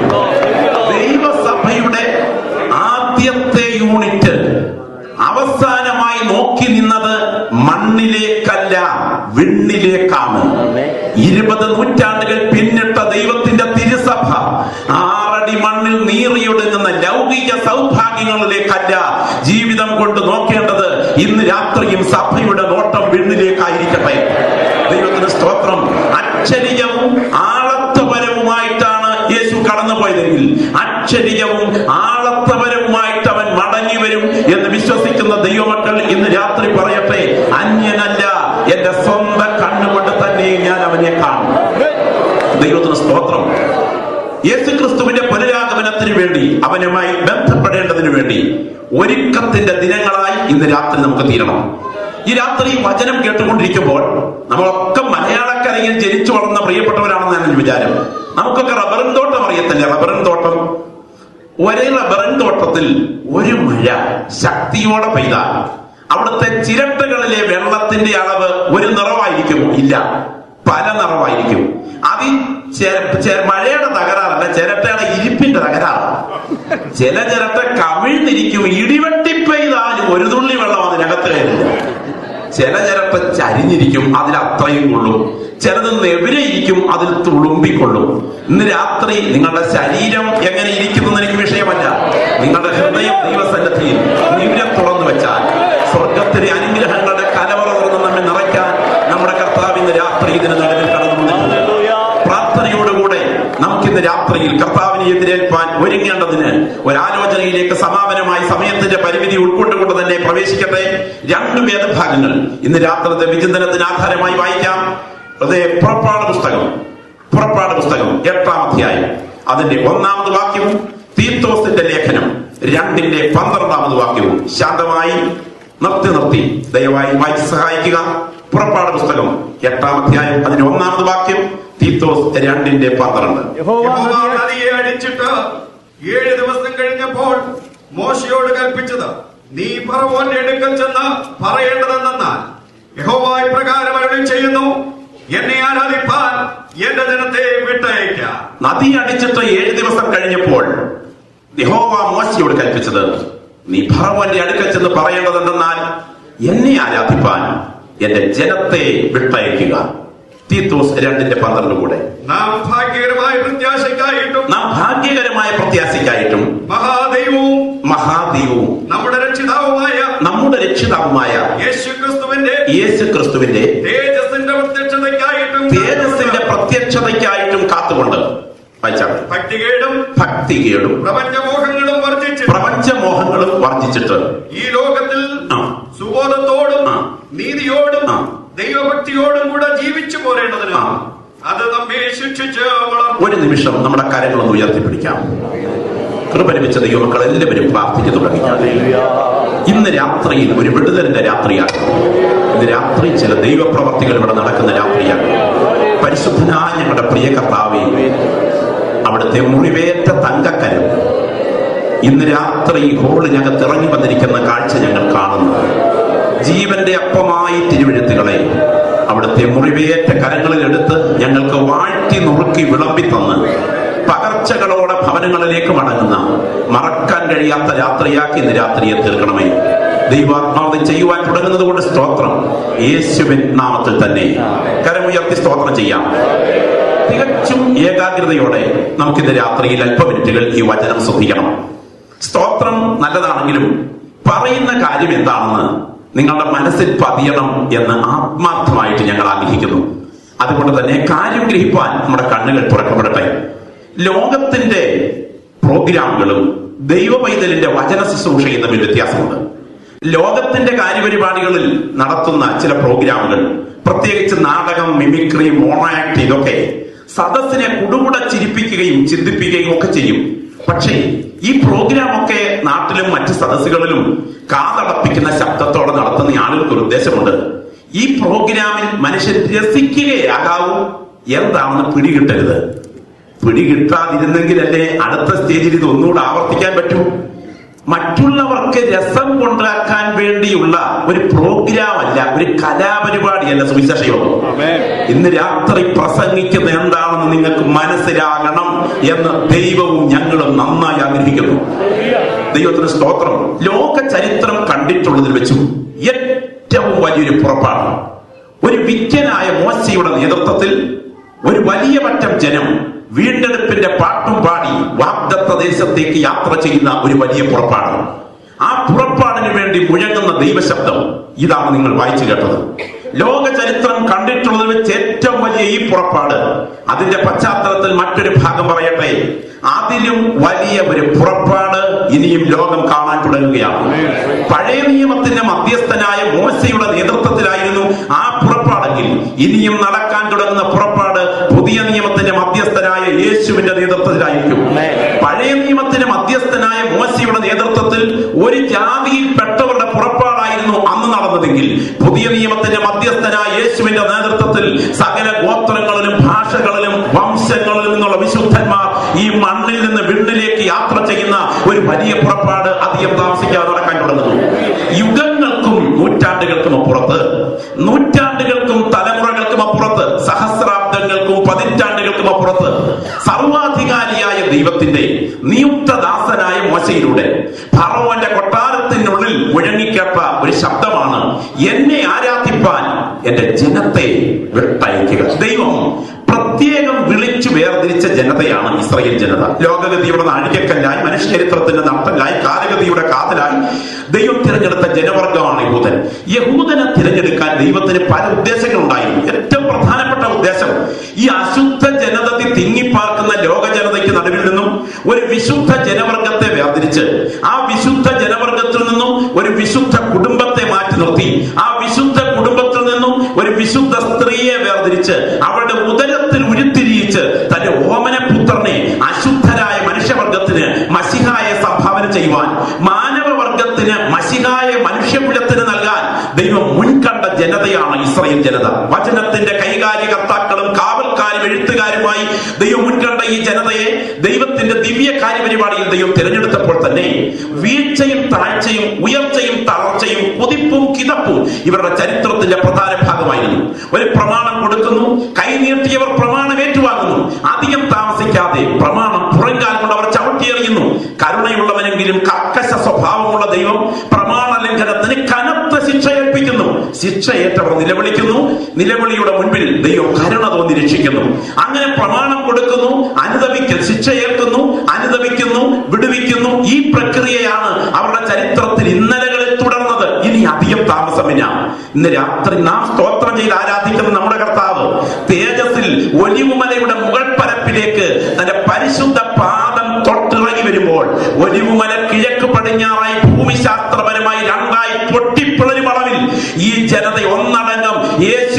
ദൈവസഭയുടെ ആദ്യത്തെ യൂണിറ്റ് അവസാനമായി നോക്കി നിന്നത് മണ്ണിലേക്കല്ല വിണ്ണിലേക്കാണ് ഇരുപത് നൂറ്റാണ്ടുകൾ പിന്നിട്ട ദൈവത്തിന്റെ തിരുസഭ ആറടി മണ്ണിൽ നീറിയൊടുങ്ങുന്ന ലൗകിക സൗഭാഗ്യങ്ങളിലേക്കല്ല ജീവിതം കൊണ്ട് നോക്കേണ്ടത് ഇന്ന് രാത്രിയും സഭയുടെ നോട്ടം വിണ്ണിലേക്കായിരിക്കട്ടെ ദൈവത്തിന് സ്തോത്രം അക്ഷരീയവും ആളത്വപരവുമായിട്ടാണ് യേശു കടന്നുപോയതെങ്കിൽ അക്ഷരീയവും ആളത്വപരവുമായിട്ട് അവൻ മടങ്ങി വരും എന്ന് വിശ്വസിക്കുന്ന ദൈവമക്കൾ ഇന്ന് രാത്രി പറയട്ടെ അന്യനല്ല എന്റെ സ്വന്തം കണ്ണുകൊണ്ട് തന്നെ ഞാൻ അവനെ കാണും ദൈവത്തിന് സ്തോത്രം യേശു ക്രിസ്തുവിന്റെ പുനരാഗമനത്തിന് വേണ്ടി അവനുമായി ബന്ധപ്പെടേണ്ടതിന് വേണ്ടി ഒരുക്കത്തിന്റെ ദിനങ്ങളായി ഇന്ന് രാത്രി നമുക്ക് തീരണം ഈ രാത്രി വചനം കേട്ടുകൊണ്ടിരിക്കുമ്പോൾ നമ്മളൊക്കെ മലയാളക്കരയിൽ ജനിച്ചു വളർന്ന പ്രിയപ്പെട്ടവരാണെന്നാണ് എൻ്റെ വിചാരം നമുക്കൊക്കെ റബ്ബറിൻ തോട്ടം അറിയത്തില്ല റബ്ബറിൻ തോട്ടം ഒരേ റബ്ബറിൻ തോട്ടത്തിൽ ഒരു മഴ ശക്തിയോടെ പെയ്താൽ അവിടുത്തെ ചിരട്ടകളിലെ വെള്ളത്തിന്റെ അളവ് ഒരു നിറവായിരിക്കും ഇല്ല പല നിറവായിരിക്കും അത് ഈ ചെ- ചെ- മഴയുടെ തകരാറല്ല ചിരട്ടയുടെ ഇരിപ്പിന്റെ തകരാറ് ചില ചിരട്ട കവിഴ്ന്നിരിക്കും ഇടിവെട്ടി പെയ്താലും ഒരു തുള്ളി വെള്ളം അതിനകത്ത് കയറില്ല ചില ചിരട്ട ചരിഞ്ഞിരിക്കും അതിൽ അത്രയും കൊള്ളും ചിലത് നെവിരെയിരിക്കും അതിൽ തുളുമ്പിക്കൊള്ളും ഇന്ന് രാത്രി നിങ്ങളുടെ ശരീരം എങ്ങനെ ഇരിക്കുന്നു എനിക്ക് വിഷയമല്ല നിങ്ങളുടെ ഹൃദയം ദൈവസന്നദ്ധിയിൽ നിവരെ തുറന്നു വെച്ചാൽ സ്വർഗത്തിലെ അനുഗ്രഹങ്ങളുടെ കലവറ തുറന്ന് നമ്മെ നിറയ്ക്കാൻ നമ്മുടെ കർത്താവ് ഇന്ന് രാത്രി ഇതിന് നടുവിൽ കടന്നു വന്നിട്ടുണ്ട് പ്രാർത്ഥനയോടുകൂടെ നമുക്കിന്ന് രാത്രിയിൽ കർത്താവിനെ എതിരേൽപ്പാൻ ഒരുങ്ങേണ്ടതിന് ഒരാലോചനയിലേക്ക് സമാപനമായി സമയത്തിന്റെ പരിമിതി ഉൾക്കൊണ്ടുകൊണ്ട് തന്നെ പ്രവേശിക്കട്ടെ രണ്ട് വേദഭാഗങ്ങൾ ഇന്ന് രാത്രിത്തെ വിചിന്തനത്തിന് ആധാരമായി വായിക്കാം അതേ പുറപ്പാട് പുസ്തകം പുറപ്പാട് പുസ്തകം എട്ടാം അധ്യായം അതിന്റെ ഒന്നാമത് വാക്യവും തീത്തോസിന്റെ ലേഖനം രണ്ടിന്റെ പന്ത്രണ്ടാമത് വാക്യവും ശാന്തമായി നിർത്തി നിർത്തി ദയവായി വായിച്ച് സഹായിക്കുക പുറപ്പാട് പുസ്തകം എട്ടാം അധ്യായം അതിന്റെ ഒന്നാമത് വാക്യം തീത്തോസ് രണ്ടിന്റെ പന്ത്രണ്ട് യഹോവ യഹോവ നദിയെ നദിയെ അടിച്ചിട്ട് ഏഴ് ദിവസം കഴിഞ്ഞപ്പോൾ മോശയോട് കൽപ്പിച്ചത് നീ പറവോന്റെ അടുക്കൽ ചെന്ന് പറയേണ്ടതെന്നാൽ യഹോവ ഇപ്രകാരം അരുളി ചെയ്യുന്നു എന്നെ ആരാധിപ്പാൻ എന്റെ ജനത്തെ വിട്ടയക്കാം നദി അടിച്ചിട്ട് ഏഴ് ദിവസം കഴിഞ്ഞപ്പോൾ യഹോവ മോശയോട് കൽപ്പിച്ചത് നീ ഭർവന്റെ അടുക്കൽ ചെന്ന് പറയേണ്ടത് എന്തെന്നാൽ എന്നെ ആരാധിപ്പാൻ എന്റെ ജനത്തെ വിട്ടയക്കുക തീത്തോസ് രണ്ടിന്റെ പന്ത്രണ്ട് കൂടെ നാം ഭാഗ്യകരമായ പ്രത്യാശയ്ക്കായിട്ടും നാം ഭാഗ്യകരമായ പ്രത്യാശയ്ക്കായിട്ടും മഹാദൈവവും മഹാദൈവവും നമ്മുടെ രക്ഷിതാവുമായ നമ്മുടെ രക്ഷിതാവുമായ യേശു ക്രിസ്തുവിന്റെ യേശു ക്രിസ്തുവിന്റെ തേജസ്സിന്റെ പ്രത്യക്ഷതയ്ക്കായിട്ടും തേജസ്സിന്റെ പ്രത്യക്ഷതയ്ക്കായിട്ടും കാത്തുകൊണ്ട് വായിച്ചാട്ടെ ഭക്തികേടും ഭക്തികേടും പ്രപഞ്ചമോഹങ്ങളും വർജിച്ച് പ്രപഞ്ചമോഹങ്ങളും വർജിച്ചിട്ട് ഈ ലോകത്തിൽ ആ. സുബോധത്തോടും ആ. നീതിയോടും ആ. ദൈവഭക്തിയോടും കൂടെ ജീവിച്ചു പോരേണ്ടതിന് ആ. അത് നമ്മെ ശിക്ഷിച്ച് വളർത്തും ഒരു നിമിഷം നമ്മുടെ കരങ്ങളൊന്ന് ഉയർത്തിപ്പിടിക്കാം കൃപ ലഭിച്ച ദൈവമക്കൾ എല്ലാവരും പ്രാർത്ഥിച്ചു തുടങ്ങിയാണ് ഇന്ന് രാത്രിയിൽ ഒരു വിടുതലിന്റെ രാത്രിയാണ് ഇന്ന് രാത്രി ചില ദൈവപ്രവർത്തികൾ ഇവിടെ നടക്കുന്ന രാത്രിയാണ് പരിശുദ്ധനായ ഞങ്ങളുടെ പ്രിയ കർത്താവേ അവിടുത്തെ മുറിവേറ്റ തങ്കക്കരം ഇന്ന് രാത്രി ഈ ഹോളിനകത്ത് ഇറങ്ങി വന്നിരിക്കുന്ന കാഴ്ച ഞങ്ങൾ കാണുന്നു ജീവന്റെ അപ്പമായി തിരുവഴുത്തുകളെ അവിടുത്തെ മുറിവേറ്റ കരങ്ങളിൽ എടുത്ത് ഞങ്ങൾക്ക് വാഴ്ത്തി നുറുക്കി വിളമ്പി തന്ന് പകർച്ചകളോടെ ഭവനങ്ങളിലേക്ക് മടങ്ങുന്ന മറക്കാൻ കഴിയാത്ത രാത്രിയാക്കി ഇന്ന് രാത്രിയെ തീർക്കണമേ ദൈവാത്മാവ് ചെയ്യുവാൻ തുടങ്ങുന്നത് കൊണ്ട് സ്തോത്രം യേശുവിൻ നാമത്തിൽ തന്നെ കരമുയർത്തി സ്തോത്രം ചെയ്യാം തികച്ചും ഏകാഗ്രതയോടെ നമുക്കിന്ന് രാത്രിയിൽ അല്പ മിനിറ്റുകൾ ഈ വചനം ശ്രദ്ധിക്കണം സ്തോത്രം നല്ലതാണെങ്കിലും പറയുന്ന കാര്യം എന്താണെന്ന് നിങ്ങളുടെ മനസ്സിൽ പതിയണം എന്ന് ആത്മാർത്ഥമായിട്ട് ഞങ്ങൾ ആഗ്രഹിക്കുന്നു അതുകൊണ്ട് തന്നെ കാര്യം ഗ്രഹിപ്പാൻ നമ്മുടെ കണ്ണുകൾ തുറക്കപ്പെടട്ടെ ലോകത്തിന്റെ പ്രോഗ്രാമുകളും ദൈവപൈതലിന്റെ വചന ശുശ്രൂഷയും തമ്മിൽ വ്യത്യാസമുണ്ട് ലോകത്തിന്റെ കാര്യപരിപാടികളിൽ നടത്തുന്ന ചില പ്രോഗ്രാമുകൾ പ്രത്യേകിച്ച് നാടകം മിമിക്രി മോണോ ആക്ട് ഇതൊക്കെ സദസ്സിനെ കുടുകുട ചിരിപ്പിക്കുകയും ചിന്തിപ്പിക്കുകയും ഒക്കെ ചെയ്യും പക്ഷേ ഈ പ്രോഗ്രാം ഒക്കെ നാട്ടിലും മറ്റ് സദസ്സുകളിലും കാതടപ്പിക്കുന്ന ശബ്ദത്തോടെ നടത്തുന്ന ആളുകൾക്ക് ഒരു ഉദ്ദേശമുണ്ട് ഈ പ്രോഗ്രാമിൽ മനുഷ്യർ രസിക്കുകയാകാവൂ എന്താണെന്ന് പിടികിട്ടരുത് പിടികിട്ടാതിരുന്നെങ്കിലല്ലേ അടുത്ത സ്റ്റേജിൽ ഇത് ഒന്നുകൂടെ ആവർത്തിക്കാൻ പറ്റൂ മറ്റുള്ളവർക്ക് രസം കൊണ്ടാക്കാൻ വേണ്ടിയുള്ള ഒരു പ്രോഗ്രാം അല്ല ഒരു കലാപരിപാടിയല്ല സുവിശേഷ യോഗം ഇന്ന് രാത്രി പ്രസംഗിക്കുന്ന എന്താണെന്ന് നിങ്ങൾക്ക് മനസ്സിലാകണം എന്ന് ദൈവവും ഞങ്ങളും നന്നായി ആഗ്രഹിക്കുന്നു ദൈവത്തിന് സ്തോത്രം ലോക ചരിത്രം കണ്ടിട്ടുള്ളതിൽ വെച്ചും ഏറ്റവും വലിയൊരു പുറപ്പാട് ഒരു വിദ്യനായ മോശയുടെ നേതൃത്വത്തിൽ ഒരു വലിയ പറ്റം ജനം വീണ്ടെടുപ്പിന്റെ പാട്ടും പാടി വാഗ്ദത്ത ദേശത്തേക്ക് യാത്ര ചെയ്യുന്ന ഒരു വലിയ പുറപ്പാട് ആ പുറപ്പാടിന് വേണ്ടി മുഴങ്ങുന്ന ദൈവശബ്ദം ഇതാണ് നിങ്ങൾ വായിച്ചു കേട്ടത് ലോക ചരിത്രം കണ്ടിട്ടുള്ളതിൽ വെച്ച് ഏറ്റവും വലിയ ഈ പുറപ്പാട് അതിന്റെ പശ്ചാത്തലത്തിൽ മറ്റൊരു ഭാഗം പറയട്ടെ അതിലും വലിയ ഒരു പുറപ്പാട് ഇനിയും ലോകം കാണാൻ തുടങ്ങുകയാണ് പഴയ നിയമത്തിന്റെ മധ്യസ്ഥനായ മോശയുടെ നേതൃത്വത്തിലായിരുന്നു ആ പുറപ്പാടെങ്കിൽ ഇനിയും നടക്കാൻ തുടങ്ങുന്ന പുറപ്പാട് പുതിയ നിയമത്തിന്റെ മധ്യസ്ഥനായ യേശുവിന്റെ നേതൃത്വത്തിലായിരിക്കും പഴയ നിയമത്തിന്റെ മധ്യസ്ഥനായ മോശയുടെ നേതൃത്വത്തിൽ ഒരു ജാതിയിൽപ്പെട്ടവരുടെ പുറപ്പാടായിരുന്നു അന്ന് നടന്നതെങ്കിൽ പുതിയ നിയമത്തിന്റെ മധ്യസ്ഥനായ യേശുവിന്റെ നേതൃത്വത്തിൽ സകല ഗോത്രങ്ങളിലും ഭാഷകളിലും വംശങ്ങളിലും നിന്നുള്ള വിശുദ്ധന്മാർ ഈ മണ്ണിൽ നിന്ന് വിണ്ണിലേക്ക് യാത്ര ചെയ്യുന്ന ഒരു വലിയ പുറപ്പാട് അധികം താമസിക്കാതെ നടക്കാൻ തുടങ്ങുന്നു യുഗങ്ങൾക്കും നൂറ്റാണ്ടുകൾക്കും അപ്പുറത്ത് നൂറ്റാണ്ടുകൾക്കും തലമുറകൾക്കും അപ്പുറത്ത് സഹസ്രാബ്ദങ്ങൾക്കും പതിറ്റാണ്ടുകൾക്കും അപ്പുറത്ത് സർവാധികാരിയായ ദൈവത്തിന്റെ നിയുക്തദാസനായ മോശയിലൂടെ ഫറവോന്റെ കൊട്ടാരത്തിനുള്ളിൽ മുഴങ്ങിക്കേട്ട ഒരു ശബ്ദമാണ് എന്നെ ആരാധിപ്പാൻ എന്റെ ജനത്തെ വിട്ടയക്കുക ദൈവം പ്രത്യേകം വിളിച്ചു വേർതിരിച്ച ജനതയാണ് ഇസ്രയേൽ ജനത ലോകഗതിയുടെ നാഴികക്കല്ലായി മനുഷ്യചരിത്രത്തിന്റെ നട്ടലായി കാലഗതിയുടെ കാതലായി ദൈവം തിരഞ്ഞെടുത്ത ജനവർഗമാണ് യഹൂദൻ യഹൂദനെ തിരഞ്ഞെടുക്കാൻ ദൈവത്തിന് പല ഉദ്ദേശങ്ങളുണ്ടായിരുന്നു ഏറ്റവും പ്രധാനപ്പെട്ട ഉദ്ദേശം ഈ അശുദ്ധ ജനതതി തിങ്ങിപ്പാർക്കുന്ന ലോക ജനതയ്ക്ക് നടുവിൽ നിന്നും ഒരു വിശുദ്ധ ജനവർഗത്തെ വേർതിരിച്ച് ആ വിശുദ്ധ ജനവർഗത്തിൽ നിന്നും ഒരു വിശുദ്ധ കുടുംബത്തെ മാറ്റി നിർത്തി ആ വിശുദ്ധ കുടുംബത്തിൽ നിന്നും ഒരു വിശുദ്ധ സ്ത്രീയെ വേർതിരിച്ച് അവരുടെ ഉദരത്തിൽ ഉരുത്തിരിയിച്ച് തന്റെ ഓമനപുത്രനെ അശുദ്ധരായ മനുഷ്യവർഗത്തിന് മസിഹായെ സംഭാവന ചെയ്യുവാൻ മാനവവർഗത്തിന് മസിഹായ മനുഷ്യകുലത്തിന് നൽകാൻ ദൈവം മുൻകണ്ട ജനതയാണ് ഇസ്രയേൽ ജനത വചനത്തിന്റെ കൈകാര്യകർത്താക്കളും കാവൽക്കാരും എഴുത്തുകാരുമായി ദൈവം മുൻകണ്ട ഈ ജനതയെ ദൈവത്തിന്റെ ദിവ്യ കാര്യപരിപാടിയിൽ ദൈവം തിരഞ്ഞെടുത്തപ്പോൾ തന്നെ വീഴ്ചയും താഴ്ചയും ഉയർച്ചയും തളർച്ചയും കുതിപ്പും കിതപ്പും ഇവരുടെ ചരിത്രത്തിന്റെ പ്രധാന ഭാഗമായിരുന്നു ഒരു പ്രമാണം കൊടുക്കുന്നു കൈനീട്ടിയവർ പ്രമാണം ഏറ്റുവാങ്ങുന്നു അധികം താമസിക്കാതെ പ്രമാണം പുറങ്കാൽ കൊണ്ട് അവർ ചവിട്ടിയെറിയുന്നു കരുണയുള്ളവനെങ്കിലും കർക്കശ സ്വഭാവമുള്ള ദൈവം പ്രമാണ ലംഘനത്തിന് കനത്ത ശിക്ഷ ഏൽപ്പിക്കുന്നു ശിക്ഷ ഏറ്റവർ നിലവിളിക്കുന്നു നിലവിളിയുടെ മുൻപിൽ ദൈവം കരുണ തോന്നി രക്ഷിക്കുന്നു അങ്ങനെ പ്രമാണം കൊടുക്കുന്നു അനുദവിക്കൽ ശിക്ഷ ഏൽക്കുന്നു അനുദവിക്കുന്നു വിടുവിക്കുന്നു ഈ പ്രക്രിയയാണ് അവരുടെ ചരിത്രത്തിൽ ഇന്നലകളിൽ തുടർന്നത് ഇനി അധികം താമസമില്ല ഇന്ന് രാത്രി നാം സ്തോത്രം ചെയ്ത് ആരാധിക്കുന്ന നമ്മുടെ കർത്താവ് തേജസ്സിൽ ഒലിവുമലയുടെ മുകൾ പരപ്പിലേക്ക് തന്റെ പരിശുദ്ധ പാദം തൊട്ടിറങ്ങി വരുമ്പോൾ ഒലിവുമല കിഴക്ക് പടിഞ്ഞാറായി ഭൂമിശാസ്ത്രപരമായി രണ്ടായി പൊട്ടിപ്പിളരും അളവിൽ ഈ ജനത ഒന്നടങ്കം യേശു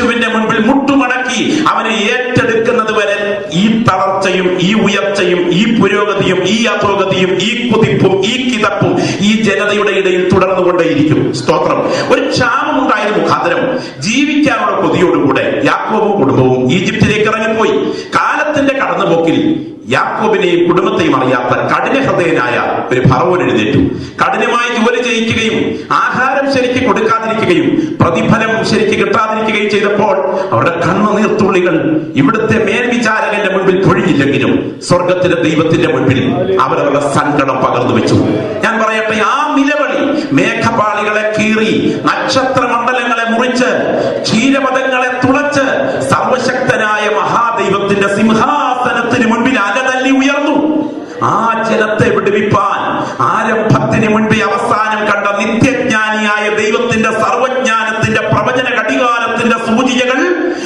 നൽകി അവനെ ഏറ്റെടുക്കുന്നത് വരെ ഈ തളർച്ചയും ഈ ഉയർച്ചയും ഈ പുരോഗതിയും ഈ അധോഗതിയും ഈ കുതിപ്പും ഈ കിതപ്പും ഈ ജനതയുടെ ഇടയിൽ തുടർന്നുകൊണ്ടേയിരിക്കും സ്തോത്രം ഒരു ക്ഷാമം ഉണ്ടായത് മുഖാന്തരം ജീവിക്കാനുള്ള കൊതിയോടുകൂടെ യാക്കോബും കുടുംബവും ഈജിപ്തിലേക്ക് ഇറങ്ങിപ്പോയി കാലത്തിന്റെ കടന്നുപോക്കിൽ യാക്കോബിനെയും കുടുംബത്തെയും അറിയാത്ത കഠിന ഹൃദയനായ ഒരു ഭറവൻ എഴുന്നേറ്റു കഠിനമായി ജോലി ചെയ്യിക്കുകയും ആഹാരം ശരിക്ക് കൊടുക്കാതിരിക്കുകയും പ്രതിഫലം ശരിക്ക് കിട്ടാതിരിക്കുകയും ചെയ്തപ്പോൾ അവരുടെ കണ്ണുനീർത്തുള്ളികൾ ഇവിടുത്തെ മേൽവിചാരകന്റെ മുൻപിൽ പൊഴിഞ്ഞില്ലെങ്കിലും സ്വർഗത്തിലെ ദൈവത്തിന്റെ മുൻപിൽ അവരവരുടെ സങ്കടം പകർന്നു വെച്ചു ഞാൻ പറയട്ടെ ആ നിലവിളി മേഘപാളികളെ കീറി നക്ഷത്രമണ്ഡലങ്ങളെ മുറിച്ച് ക്ഷീരപഥങ്ങളെ തുളച്ച് സർവശക്തനായ മഹാദൈവത്തിന്റെ സിംഹാസനത്തിന് മുൻപിൽ അലതല്ലി ഉയർന്നു ആ ജനത്തെ വിടുവിപ്പാൻ ആരംഭത്തിന് മുൻപേ അവസാനം കണ്ട നിത്യജ്ഞാനിയായ ദൈവത്തിന്റെ സർവജ്ഞാനത്തിന്റെ പ്രവചന ഘടികാരത്തിന്റെ സൂചികകൾ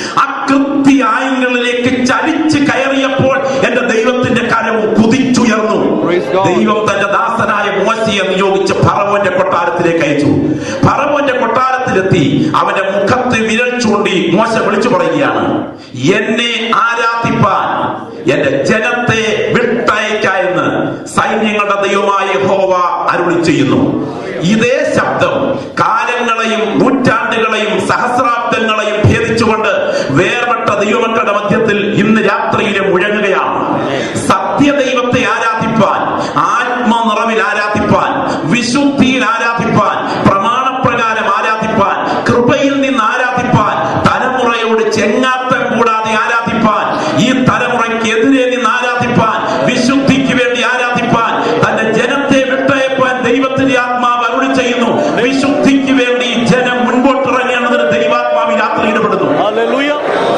അകൃത്യ ആയങ്ങളിലേക്ക് ചലിച്ച് കയറിയപ്പോൾ എന്റെ ദൈവത്തിന്റെ കരവും കുതിച്ചുയർന്നു Praise God. ദൈവം തന്റെ ദാസനായ മോശയെ നിയോഗിച്ച് ഫറവോന്റെ കൊട്ടാരത്തിലേക്ക് അയച്ചു ഫറവോന്റെ കൊട്ടാരത്തിലെത്തി അവന്റെ മുഖത്ത് വിരൽ ചൂണ്ടി മോശ വിളിച്ചു പറയുകയാണ് എന്നെ ആരാധിപ്പാൻ എന്റെ ജനത്തെ വിട്ടയക്ക എന്ന് സൈന്യങ്ങളുടെ ദൈവമായ ഹോവ അരുളി ചെയ്യുന്നു ഇതേ ശബ്ദം കാലങ്ങളെയും നൂറ്റാണ്ടുകളെയും സഹസ്രാബ്ദങ്ങളെയും ഭേദിച്ചുകൊണ്ട് വേർപെട്ട ദൈവമക്കളുടെ മധ്യത്തിൽ ഇന്ന് രാത്രിയിലെ മുഴങ്ങുകയാണ് സത്യദൈവത്തെ ആരാധിപ്പാൻ ആത്മനിറവിൽ ആരാധിപ്പാൻ വിശുദ്ധിയിൽ ആരാധിപ്പാൻ പ്രമാണപ്രകാരം ആരാധിപ്പാൻ കൃപയിൽ നിന്ന് ആരാധിപ്പാൻ തലമുറയോട് ചെങ്ങാത്തം കൂടാതെ ആരാധിപ്പാൻ ഈ തലമുറയ്ക്കെതിരെ നിന്ന് ആരാധിപ്പാൻ വിശുദ്ധിക്ക് വേണ്ടി ആരാധിപ്പാൻ തന്റെ ജനത്തെ വിട്ടയപ്പാൻ ദൈവത്തിന്റെ ആത്മാവ് അരുളി ചെയ്യുന്നു വിശുദ്ധിക്ക് വേണ്ടി ജനം മുൻപോട്ടിറങ്ങേണ്ടതിന് ദൈവാത്മാവ് രാത്രി ഇടപെടുന്നു Hallelujah.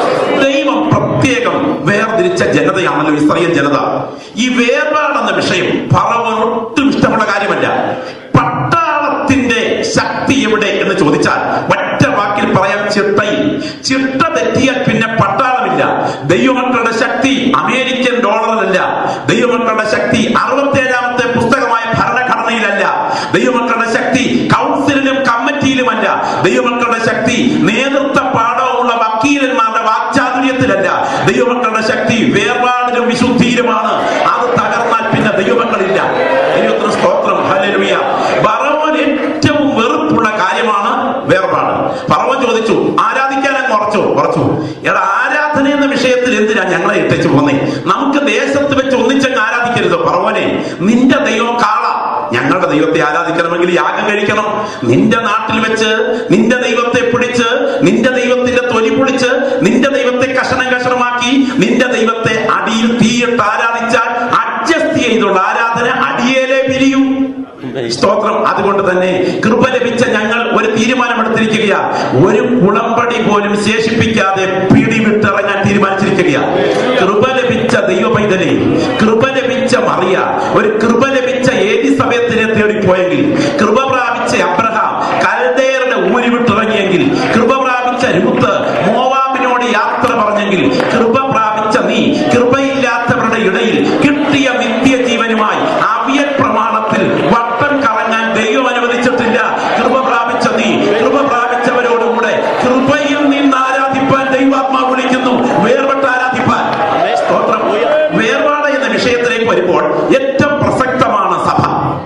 ദൈവം പ്രത്യേകം വേർതിരിച്ച ജനതയാണല്ലോ ഇസ്രയേൽ ജനത ഈ വേർപാടെന്ന വിഷയം പറവൻ ഒട്ടും ഇഷ്ടമുള്ള കാര്യമല്ല പട്ടാളത്തിന്റെ ശക്തി എവിടെ എന്ന് ചോദിച്ചാൽ ഒറ്റ വാക്കിൽ പറയാം ചിട്ടയിൽ ചിട്ട തെറ്റിയാൽ പിന്നെ പട്ടാളമില്ല ദൈവമക്കളുടെ ശക്തി അമേരിക്കൻ ഡോളറിലല്ല ദൈവമക്കളുടെ ശക്തി അറുപത്തേഴാമത്തെ പുസ്തകമായ ഭരണഘടനയിലല്ല ദൈവമക്കളുടെ ശക്തി കൗൺസിലിലും കമ്മിറ്റിയിലുമല്ല ദൈവമക്കളുടെ ശക്തി നേതൃത്വ പാഠവുമുള്ള വക്കീലന്മാരുടെ വാക്ചാതുര്യത്തിലല്ല ദൈവമക്കളുടെ ശക്തി വേർപാടിലും വിശുദ്ധിയിലുമാണ് അത് തകർന്നാൽ പിന്നെ ദൈവമക്കളില്ല ദൈവത്തിന് സ്തോത്രം ഹല്ലേലൂയ പറവൻ ഏറ്റവും വെറുപ്പുള്ള കാര്യമാണ് വേർപാട് പറവൻ ചോദിച്ചു ആരാധിക്കാൻ അങ്ങ് ഉറച്ചു ഉറച്ചു എടാ ആരാധന എന്ന വിഷയത്തിൽ എന്തിനാ ഞങ്ങളെ ഇട്ടേച്ചു പോന്നേ നമുക്ക് ദേശത്ത് വെച്ച് ഒന്നിച്ചങ്ങ് ആരാധിക്കരുത് പറവനെ നിന്റെ ദൈവം കാള ഞങ്ങളുടെ ദൈവത്തെ ആരാധിക്കണമെങ്കിൽ യാഗം കഴിക്കണം നിന്റെ നാട്ടിൽ വെച്ച് നിന്റെ ദൈവത്തെ പിടിച്ച് നിന്റെ ദൈവത്തിന്റെ തൊലി പൊളിച്ച് നിന്റെ ദൈവത്തെ കഷണം കഷണമാക്കി നിന്റെ ദൈവത്തെ അടിയിൽ തീയിട്ട് ആരാധിച്ചാൽ അഡ്ജസ്റ്റ് ചെയ്തുള്ള ആരാധന അടിയേലെ പിരിയും സ്തോത്രം അതുകൊണ്ട് തന്നെ കൃപ ലഭിച്ച ഞങ്ങൾ ഒരു തീരുമാനമെടുത്തിരിക്കുകയാ ഒരു കുളമ്പടി പോലും ശേഷിപ്പിക്കാതെ പിടിവിട്ടിറങ്ങാൻ തീരുമാനിച്ചിരിക്കുകയാ കൃപ ലഭിച്ച ദൈവ പൈതലെ കൃപ ലഭിച്ച മറിയ ഒരു കൃപ ലഭിച്ച ഏതി സമയത്തിനെ തേടിപ്പോയെങ്കിൽ കൃപ പ്രാപിച്ച അബ്രഹാം കൽദേറുടെ ഊരി വിട്ടിറങ്ങിയെങ്കിൽ കൃപ പ്രാപിച്ച രൂത്ത് മോവാബിനോട് യാത്ര പറഞ്ഞെങ്കിൽ കൃപ പ്രാപിച്ച നീ കൃപയില്ലാത്തവരുടെ ഇടയിൽ കിട്ടിയ നിത്യജീവനുമായി അവിയൽ പ്രമാണത്തിൽ വട്ടം കറങ്ങാൻ ദൈവം അനുവദിച്ചിട്ടില്ല കൃപ പ്രാപിച്ച നീ കൃപ പ്രാപിച്ചവരോടുകൂടെ കൃപയിൽ നിന്ന് ആരാധിപ്പാൻ ദൈവാത്മാവ് വിളിക്കുന്നു വേർപെട്ട ആരാധിപ്പാൻ സ്തോത്രം വേർപാട് എന്ന വിഷയത്തിലേക്ക് വരുമ്പോൾ ഏറ്റവും പ്രസക്തമാണ് സഭ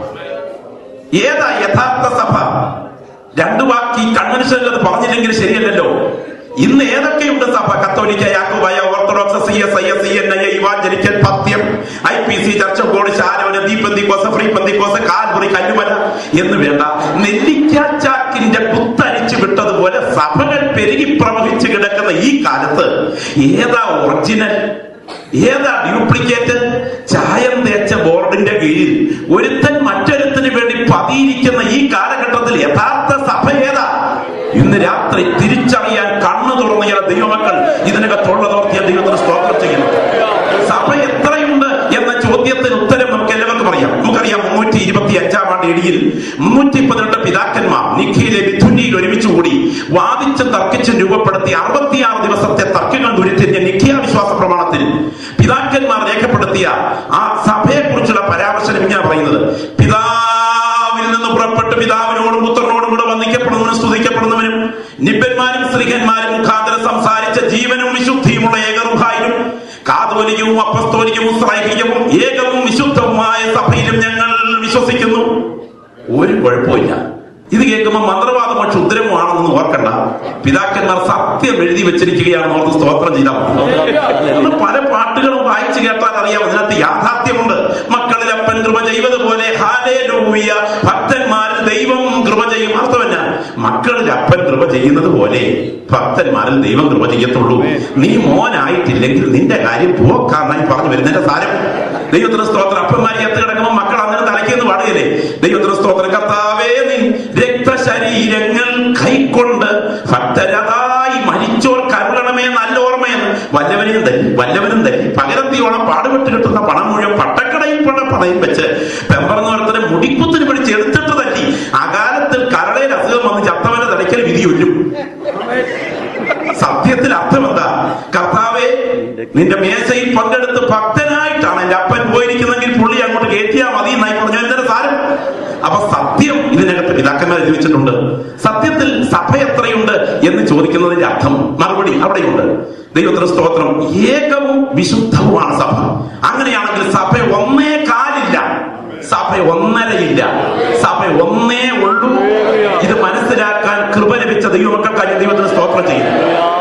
ഏതാ യഥാർത്ഥ സഭ രണ്ടു വാക്ക് ഈ കൺവെൻഷനിൽ അത് പറഞ്ഞില്ലെങ്കിൽ ശരിയല്ലല്ലോ ഇന്ന് ഏതൊക്കെയുണ്ട് സഭ കത്തോലിക്ക Yakobaya Orthodox C S I S C N I evangelical പത്യം ഐ പി സി ചർച്ച ബോർഡ് ശാലോന ദീപന്തിക്കോസ ഫ്രീ പന്തിക്കോസ കാൽപുറി കല്ലുമല എന്ന് വേണ്ട നെല്ലിക്കാച്ചാക്കിന്റെ കുത്തരിച്ചു വിട്ടതുപോലെ സഭകൾ പെരുകി പ്രവഹിച്ചു കിടക്കുന്ന ഈ കാലത്ത് ഏതാ ഒറിജിനൽ ഏതാ ഡ്യൂപ്ലിക്കേറ്റ് ചായം തേച്ച ബോർഡിന്റെ കീഴിൽ ഒരുത്തൻ മറ്റൊരുത്തിന് വേണ്ടി പതിയിരിക്കുന്ന ഈ കാലഘട്ടത്തിൽ യഥാർത്ഥ സഭ ഏതാ ഇന്ന് രാത്രി തിരിച്ചറിയാൻ കണ്ണു തുറന്ന ചില ദൈവമക്കൾ ഇതിനകത്തുള്ളതോർത്തിയ ദൈവത്തിന് സ്തോത്രം ചെയ്യുന്നു സഭ എത്രയുണ്ട് എന്ന ചോദ്യത്തിന് ഉത്തരം നമുക്ക് എല്ലാവർക്കും അറിയാം നമുക്കറിയാം മുന്നൂറ്റി ഇരുപത്തി അഞ്ചാം ആണ്ട് ഇടിയിൽ മുന്നൂറ്റി പതിനെട്ട് പിതാക്കന്മാർ നിഖിയിലെ വിധുന്നിയിൽ ഒരുമിച്ച് കൂടി വാദിച്ചും തർക്കിച്ചും രൂപപ്പെടുത്തി അറുപത്തിയാറ് ദിവസത്തെ തർക്കങ്ങൾ ഉരുത്തിരിഞ്ഞ നിഖിയ വിശ്വാസ പ്രമാണത്തിൽ പിതാക്കന്മാർ രേഖപ്പെടുത്തിയ ആ സഭയെ കുറിച്ചുള്ള പരാമർശനം ഇങ്ങനെ പറയുന്നത് പിതാവിൽ നിന്ന് പുറപ്പെട്ട് പിതാവിനോടും പുത്രനോടും കൂടെ വന്ദിക്കപ്പെടുന്നവനും സ്തുതിക്കപ്പെടുന്നവനും നിബന്മാരും സ്ത്രീകന്മാരും മുഖാന്തരം സംസാരിച്ച ജീവനും വിശുദ്ധി കുഴപ്പമില്ല ഇത് കേൾക്കുമ്പോൾ മന്ത്രവാദമോ ക്ഷുദ്രമോ ഓർക്കണ്ട പിതാക്കന്മാർ സത്യം എഴുതി വെച്ചിരിക്കുകയാണെന്ന് ഓർത്ത് സ്തോത്രം ചെയ്താൽ മതി ഒന്ന് പല പാട്ടുകളും വായിച്ചു കേട്ടാൽ അറിയാം അതിനകത്ത് യാഥാർത്ഥ്യമുണ്ട് മക്കളിൽ അപ്പൻ കൃപ ചെയ്തതുപോലെ ഹാലേലൂയ ഭക്തന്മാരിൽ ദൈവം കൃപ ചെയ്യും അർത്ഥമല്ല മക്കളിൽ അപ്പൻ കൃപ ചെയ്യുന്നത് പോലെ ഭക്തന്മാരിൽ ദൈവം കൃപ ചെയ്യത്തുള്ളൂ നീ മോനായിട്ടില്ലെങ്കിൽ നിന്റെ കാര്യം പോക്കാന്നായി പറഞ്ഞു വരുന്നതിന്റെ സാരം ദൈവത്തിന് സ്തോത്രം അപ്പന്മാരെ എത്ത് കിടക്കുമ്പോൾ മക്കൾ അങ്ങനെ തലയ്ക്കെന്ന് പാടുകയല്ലേ ദൈവത്തിന് സ്തോത്രം കർത്താവേ നീ രക്തശരീരങ്ങൾ കൈക്കൊണ്ട് ഭക്തരതായി മരിച്ചോർ കരുളണമേ നല്ല ഓർമ്മയെന്ന് വല്ലവനെയും തല്ലി വല്ലവനും തല്ലി പകരത്തിയോളം പാടുപെട്ട് കിട്ടുന്ന പണം മുഴുവൻ പട്ടക്കടയിൽ പോണ പണയും വെച്ച് പെമ്പറന്ന് ഒരുത്തനെ മുടിക്കുത്തിന് പിടിച്ച് എടുത്തിട്ട് തല്ലി അകാലത്തിൽ കരളയിൽ അസുഖം വന്ന് ചത്തവന്റെ തലയ്ക്കൽ വിധി ഒല്ലും സത്യത്തിൽ അർത്ഥം എന്താ കർത്താവെ നിന്റെ മേശയിൽ പങ്കെടുത്ത് ഭക്തനായിട്ടാണ് എന്റെ അപ്പൻ പോയിരിക്കുന്നെങ്കിൽ പുള്ളി അങ്ങോട്ട് കയറ്റിയാ മതി എന്നായി പറഞ്ഞു എന്തിന്റെ സാരം അപ്പൊ സത്യം ഇതിനകത്ത് പിതാക്കന്മാർ എഴുതി വെച്ചിട്ടുണ്ട് സത്യത്തിൽ സഭ എത്രയുണ്ട് എന്ന് ചോദിക്കുന്നതിന്റെ അർത്ഥം മറുപടി അവിടെയുണ്ട് ദൈവത്തിന് സ്തോത്രം ഏകവും വിശുദ്ധവുമാണ് സഭ അങ്ങനെയാണെങ്കിൽ സഭ ഒന്നേ കാലില്ല സഭ ഒന്നരയില്ല സഭ ഒന്നേ ഉള്ളൂ ഇത് മനസ്സിലാക്കാൻ കൃപ ലഭിച്ച ദൈവമക്കൾക്കായി ദൈവത്തിന് സ്തോത്രം ചെയ്യുന്നു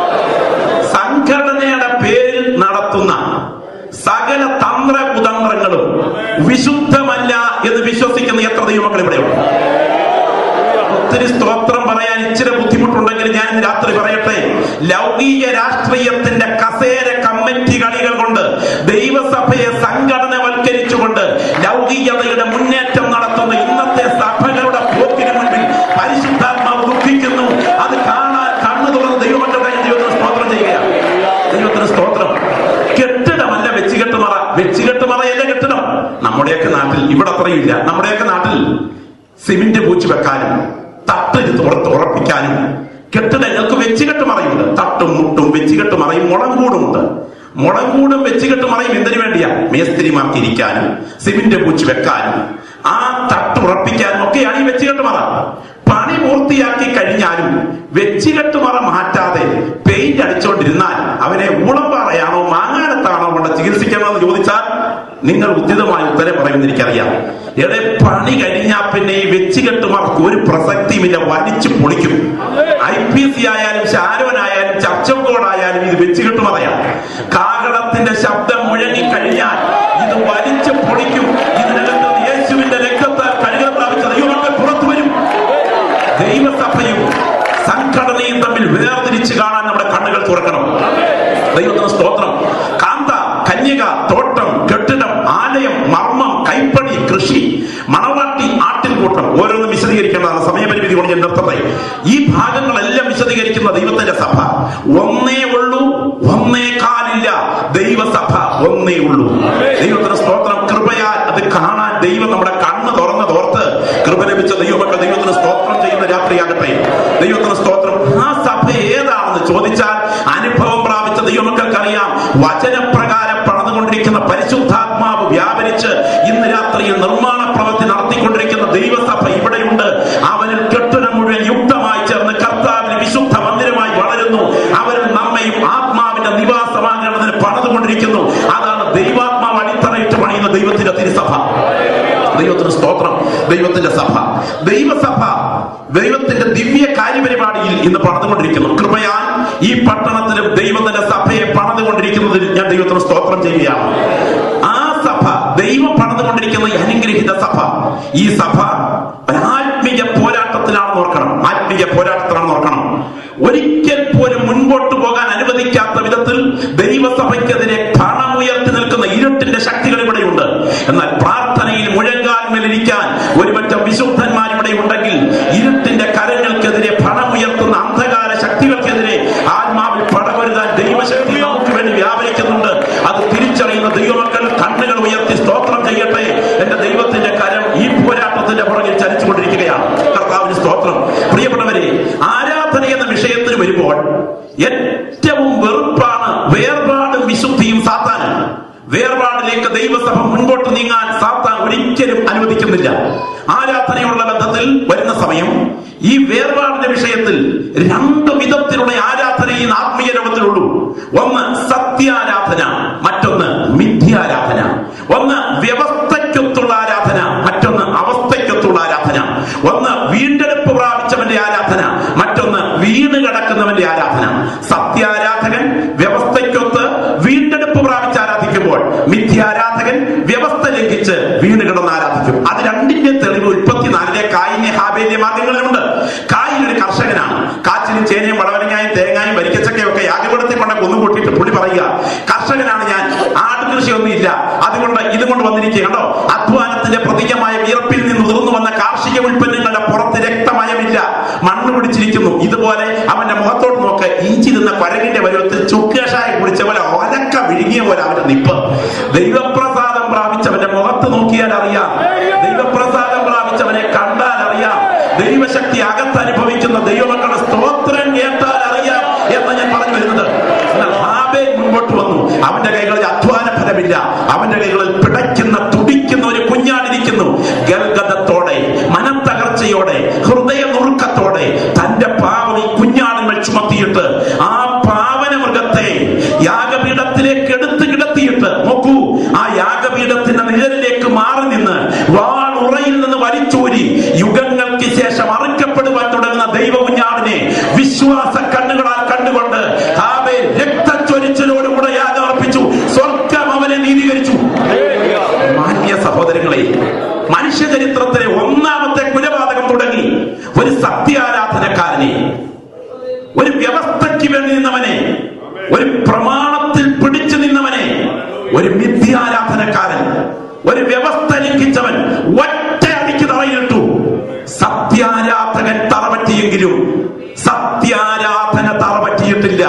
സംഘടനയുടെ പേരിൽ നടത്തുന്ന സകല തന്ത്ര കുതന്ത്രങ്ങളും വിശുദ്ധമല്ല എന്ന് വിശ്വസിക്കുന്ന എത്ര ദൈവമക്കൾ ഇവിടെയുണ്ട് ഒത്തിരി സ്തോത്രം പറയാൻ ഇച്ചിരി ബുദ്ധിമുട്ടുണ്ടെങ്കിൽ ഞാൻ ഇന്ന് രാത്രി പറയട്ടെ ലൗകിക രാഷ്ട്രീയത്തിന്റെ കസേര കമ്മിറ്റി കളികൾ കൊണ്ട് ദൈവസഭയെ സംഘടനവൽക്കരിച്ചുകൊണ്ട് ലൗകികതയുടെ മുന്നേറ്റം നടത്തുന്ന ഇന്നത്തെ സഭകളുടെ പോക്കിന് മുൻപിൽ പരിശുദ്ധാത്മാവ് ദുഃഖിക്കുന്നു അത് കാണാൻ കണ്ണു തുറന്ന് ദൈവമക്കളുടെ ദൈവത്തിന് സ്തോത്രം ചെയ്യുകയാണ് ദൈവത്തിന് സ്തോത്രം കെട്ടിടമല്ല വെച്ചുകെട്ടുമറ വെച്ചുകെട്ടുമറയല്ല കെട്ടിടം നമ്മുടെയൊക്കെ നാട്ടിൽ ഇവിടെ അത്രയില്ല നമ്മുടെയൊക്കെ നാട്ടിൽ സിമെന്റ് പൂച്ച് വെക്കാനും തട്ടിന് തുറത്ത് ഉറപ്പിക്കാനും കെട്ടിടങ്ങൾക്ക് വെച്ചുകെട്ട് മറയുണ്ട് തട്ടും മുട്ടും വെച്ചുകെട്ട് മറയും മുളങ്കൂടുമുണ്ട് മുളങ്കൂടും വെച്ചുകെട്ട് മറയും എന്തിനു വേണ്ടിയാ മേസ്തിരിമാർക്ക് ഇരിക്കാനും സിമെന്റ് പൂച്ച് വെക്കാനും ആ തട്ട് ഉറപ്പിക്കാനും ഒക്കെയാണ് ഈ വെച്ചുകെട്ട് മറ പണി പൂർത്തിയാക്കി കഴിഞ്ഞാലും വെച്ചുകെട്ട് മറ മാറ്റാതെ പെയിന്റ് അടിച്ചോണ്ടിരുന്നാൽ അവനെ ഊളമ്പാറയാണോ മാങ്ങാനത്താണോ കൊണ്ട് ചികിത്സിക്കണമെന്ന് ചോദിച്ചാൽ നിങ്ങൾ ഉചിതമായ ഉത്തരം പറയുമെന്ന് എനിക്കറിയാം എടെ പണി കഴിഞ്ഞാൽ പിന്നെ ഈ വെച്ചുകെട്ടുമാർക്ക് ഒരു പ്രസക്തിയുമില്ല വലിച്ചു പൊളിക്കും ഐ പി സി ആയാലും ഷാരോനായാലും ചർച്ചക്കോടായാലും ഇത് വെച്ചുകെട്ടുമറയാം കാകടത്തിന്റെ ശബ്ദം മുഴങ്ങി കഴിഞ്ഞാൽ ഇത് വലിച്ചു പൊളിക്കും ഇതിനകത്ത് യേശുവിന്റെ രക്തത്താൽ കഴുകൽ പ്രാപിച്ച ദൈവമക്കൾ പുറത്തു വരും ദൈവസഭയും സംഘടനയും തമ്മിൽ വേർതിരിച്ച് കാണാൻ നമ്മുടെ കണ്ണുകൾ തുറക്കണം ദൈവത്തിന് സ്തോത്രം കാന്ത കന്യക തോട്ടം കെട്ടിടം ആലയം മർമ്മം കൈപ്പണി കൃഷി മണവാട്ടി ആട്ടിൻകൂട്ടം ഓരോന്നും വിശദീകരിക്കേണ്ടതാണ് സമയപരിമിതി കൊണ്ട് ഞാൻ നിർത്തട്ടെ ഈ ഭാഗങ്ങളെല്ലാം വിശദീകരിക്കുന്ന ദൈവത്തിന്റെ സഭ ഒന്നേ ഉള്ളൂ ഒന്നേ കാലില്ല ദൈവസഭ ഒന്നേ ഉള്ളൂ ദൈവത്തിന് സ്തോത്രം കൃപയാൽ അത് കാണാൻ ദൈവം നമ്മുടെ കണ്ണ് തുറന്ന് തോർത്ത് കൃപ ലഭിച്ച ദൈവമക്കൾ ദൈവത്തിന് സ്തോത്രം ചെയ്യുന്ന രാത്രിയാകട്ടെ ദൈവത്തിന് സ്തോത്രം ആ സഭ ഏതാണെന്ന് ചോദിച്ചാൽ അനുഭവം പ്രാപിച്ച ദൈവമക്കൾക്കറിയാം വചനപ്രകാരം പണിതുകൊണ്ടിരിക്കുന്ന പരിശുദ്ധാത്മാവ് വ്യാപരിച്ച് ഇന്ന് രാത്രിയിൽ നിർമ്മാണ പ്രവൃത്തി നടത്തിക്കൊണ്ടിരിക്കുന്ന ദൈവസഭ ഇവിടെയുണ്ട് അവനിൽ കെട്ടിടം മുഴുവൻ യുക്തമായി ചേർന്ന് കർത്താവിന് വിശുദ്ധ മന്ദിരമായി വളരുന്നു അവരിൽ നമ്മയും ആത്മാവിന്റെ നിവാസമാകേണ്ടതിന് പണിതുകൊണ്ടിരിക്കുന്നു അതാണ് ദൈവാത്മാവ് അടിത്തറയിട്ട് പണിയുന്ന ദൈവത്തിന്റെ തിരുസഭ ദൈവത്തിന് സ്തോത്രം ദൈവത്തിന്റെ സഭ ദൈവസഭ ദൈവത്തിന്റെ ദിവ്യ കാര്യപരിപാടിയിൽ ഇന്ന് പണിതുകൊണ്ടിരിക്കുന്നു കൃപയാൽ ഈ പട്ടണത്തിലും ദൈവത്തിന്റെ സഭയെ പണിതുകൊണ്ടിരിക്കുന്നതിൽ ഞാൻ ദൈവത്തിന് സ്തോത്രം ചെയ്യുകയാണ് ആ സഭ ദൈവം പണിതുകൊണ്ടിരിക്കുന്ന ഈ അനുഗ്രഹിത സഭ ഈ സഭ ഒരു ആത്മീയ പോരാട്ടത്തിലാണെന്ന് ഓർക്കണം ആത്മീയ പോരാട്ടത്തിലാണെന്ന് ഓർക്കണം ഒരിക്കൽ പോലും മുൻപോട്ട് പോകാൻ അനുവദിക്കാത്ത വിധത്തിൽ ദൈവസഭയ്ക്കെതിരെ പണമുയർത്തി നിൽക്കുന്ന ഇരുട്ടിന്റെ ശക്തികൾ ഇവിടെയുണ്ട് എന്നാൽ പ്രാർത്ഥനയിൽ മുഴങ്കാൽമേലിരിക്കാൻ ഒരുപറ്റം വിശുദ്ധന്മാർ ഇവിടെ ഉണ്ടെങ്കിൽ ഇരുട്ടിന്റെ കരങ്ങൾക്കെതിരെ പണമുയർത്തുന്ന അന്ധകാര ശക്തികൾക്കെതിരെ ആത്മാവിൽ പടവരുതാൻ ദൈവശക്തി നമുക്ക് വേണ്ടി വ്യാപരിക്കുന്നുണ്ട് അത് തിരിച്ചറിയുന്ന ദൈവമക്കൾ കണ്ണുകൾ ഉയർത്തി സ്തോത്രം ചെയ്യട്ടെ എന്റെ ദൈവത്തിന്റെ കരം ഈ പോരാട്ടത്തിന്റെ പുറകിൽ ചലിച്ചുകൊണ്ടിരിക്കുകയാണ് കർത്താവിന് സ്തോത്രം പ്രിയപ്പെട്ടവരെ ആരാധന എന്ന വിഷയത്തിന് വരുമ്പോൾ ഏറ്റവും വെറുപ്പാണ് വേർപാടും വിശുദ്ധിയും സാത്താനും വേർപാടിലേക്ക് ദൈവസഭ മുൻപോട്ട് നീങ്ങാൻ സാത്താൻ ഒരിക്കലും അനുവദിക്കുന്നില്ല ആരാധനയുള്ള ബന്ധത്തിൽ വരുന്ന സമയം ഈ വേർപാടിന്റെ വിഷയത്തിൽ രണ്ട് വിധത്തിലുള്ള ആരാധനയും ആത്മീയ ലോകത്തിലുള്ളൂ ഒന്ന് സത്യാരാധന മറ്റൊന്ന് മിഥ്യാരാധന ഒന്ന് വ്യവസ്ഥയ്ക്കൊത്തുള്ള ആരാധന മറ്റൊന്ന് അവസ്ഥയ്ക്കൊത്തുള്ള ആരാധന ഒന്ന് ആരാധന മറ്റൊന്ന് വീണ് കിടക്കുന്നവന്റെ ആരാധന സത്യാരാധകൻ വ്യവസ്ഥയ്ക്കൊത്ത് വീണ്ടെടുപ്പ് പ്രാപിച്ച് ആരാധിക്കുമ്പോൾ മിഥ്യാരാധകൻ വ്യവസ്ഥ ലംഘിച്ച് വീണ് കിടന്ന് ആരാധിക്കും അത് രണ്ടിന്റെ തെളിവ് ഉൽപ്പത്തിനാലിലെ കായിന്റെ ഹാബേലിയ മാർഗങ്ങളിലുണ്ട് കായിൽ ഒരു കർഷകനാണ് കാച്ചിലും ചേനയും വളവരങ്ങായും തേങ്ങായും വരിക്കച്ചക്കയും ഒക്കെ യാഗപീഠത്തിൽ കൊണ്ട് കൊന്നുകൂട്ടിയിട്ട് പുള്ളി പറയുക കർഷകനാണ് ഞാൻ ആട് കൃഷിയൊന്നും ഇല്ല അതുകൊണ്ട് ഇതുകൊണ്ട് വന്നിരിക്കുക കണ്ടോ അധ്വാനത്തിന്റെ പ്രതീകമായ വിയർപ്പിൽ നിന്ന് ഉതിർന്നു വന്ന കാർഷിക ഉൽപ്പന്നങ്ങളുടെ പുറത്ത് രക്തമയമില്ല മണ്ണ് പിടിച്ചിരിക്കുന്നു ഇതുപോലെ അവന്റെ മുഖത്തോട്ട് നോക്ക് ഇഞ്ചി നിന്ന കുരങ്ങിന്റെ പരുവത്തിൽ ചുക്കേഷായി കുടിച്ച പോലെ ഒലക്ക വിഴുങ്ങിയ പോലെ അവന്റെ നിപ്പ് ദൈവപ്രസാദം പ്രാപിച്ചവന്റെ മുഖത്ത് നോക്കിയാൽ അറിയാം ദൈവപ്രസാദം പ്രാപിച്ചവനെ കണ്ടാൽ അറിയാം ദൈവശക്തി അകത്ത് അനുഭവിക്കുന്ന ദൈവമക്കളുടെ സ്തോത്രം കേട്ടാൽ അറിയാം എന്ന് ഞാൻ പറഞ്ഞു വരുന്നത് എന്നാൽ ഹാബേൽ മുൻപോട്ട് വന്നു അവന്റെ കൈകളിൽ അധ്വാന ഫലമില്ല അവന്റെ കൈകളിൽ പിടയ്ക്കുന്ന തുടിക്കുന്ന ഒരു കുഞ്ഞാടിരിക്കുന്നു ഗൽഗതത്തോടെ മനത്തകർച്ചയോടെ ഹൃദയ നുറുക്കത്തോടെ തന്റെ പാവം ഈ കുഞ്ഞാടുകൾ ചുമത്തിയിട്ട് ആ പാവന മൃഗത്തെ യാഗപീഠത്തിലേക്ക് എടുത്തു കിടത്തിയിട്ട് നോക്കൂ ആ യാഗപീഠത്തിന്റെ നിഴലിലേക്ക് മാറി നിന്ന് വാൾ ഉറയിൽ നിന്ന് വലിച്ചൂരി യുഗങ്ങൾക്ക് ശേഷം അറുക്കപ്പെടുവാൻ തുടങ്ങുന്ന ദൈവ കുഞ്ഞാടിനെ വിശ്വാസ കണ്ണുകളാൽ കണ്ടുകൊണ്ട് ഹാബേ രക്തച്ചൊരിച്ചിലോടുകൂടെ യാഗം അർപ്പിച്ചു സ്വർഗം അവനെ നീതീകരിച്ചു മാന്യ സഹോദരങ്ങളെ മനുഷ്യ ചരിത്രത്തിലെ ഒന്നാമത്തെ കുലപാതകം തുടങ്ങി ഒരു സത്യാരാധനക്കാരനെ ഒരു വ്യവസ്ഥയ്ക്ക് വേണ്ടി നിന്നവനെ ഒരു പ്രമാണത്തിൽ പിടിച്ചു നിന്നവനെ ഒരു മിഥ്യാരാധനക്കാരൻ ഒരു വ്യവസ്ഥ ലംഘിച്ചവൻ ഒറ്റ അടിക്ക് തറയിലിട്ടു സത്യാരാധകൻ തറപറ്റിയെങ്കിലും സത്യാരാധന തറപറ്റിയിട്ടില്ല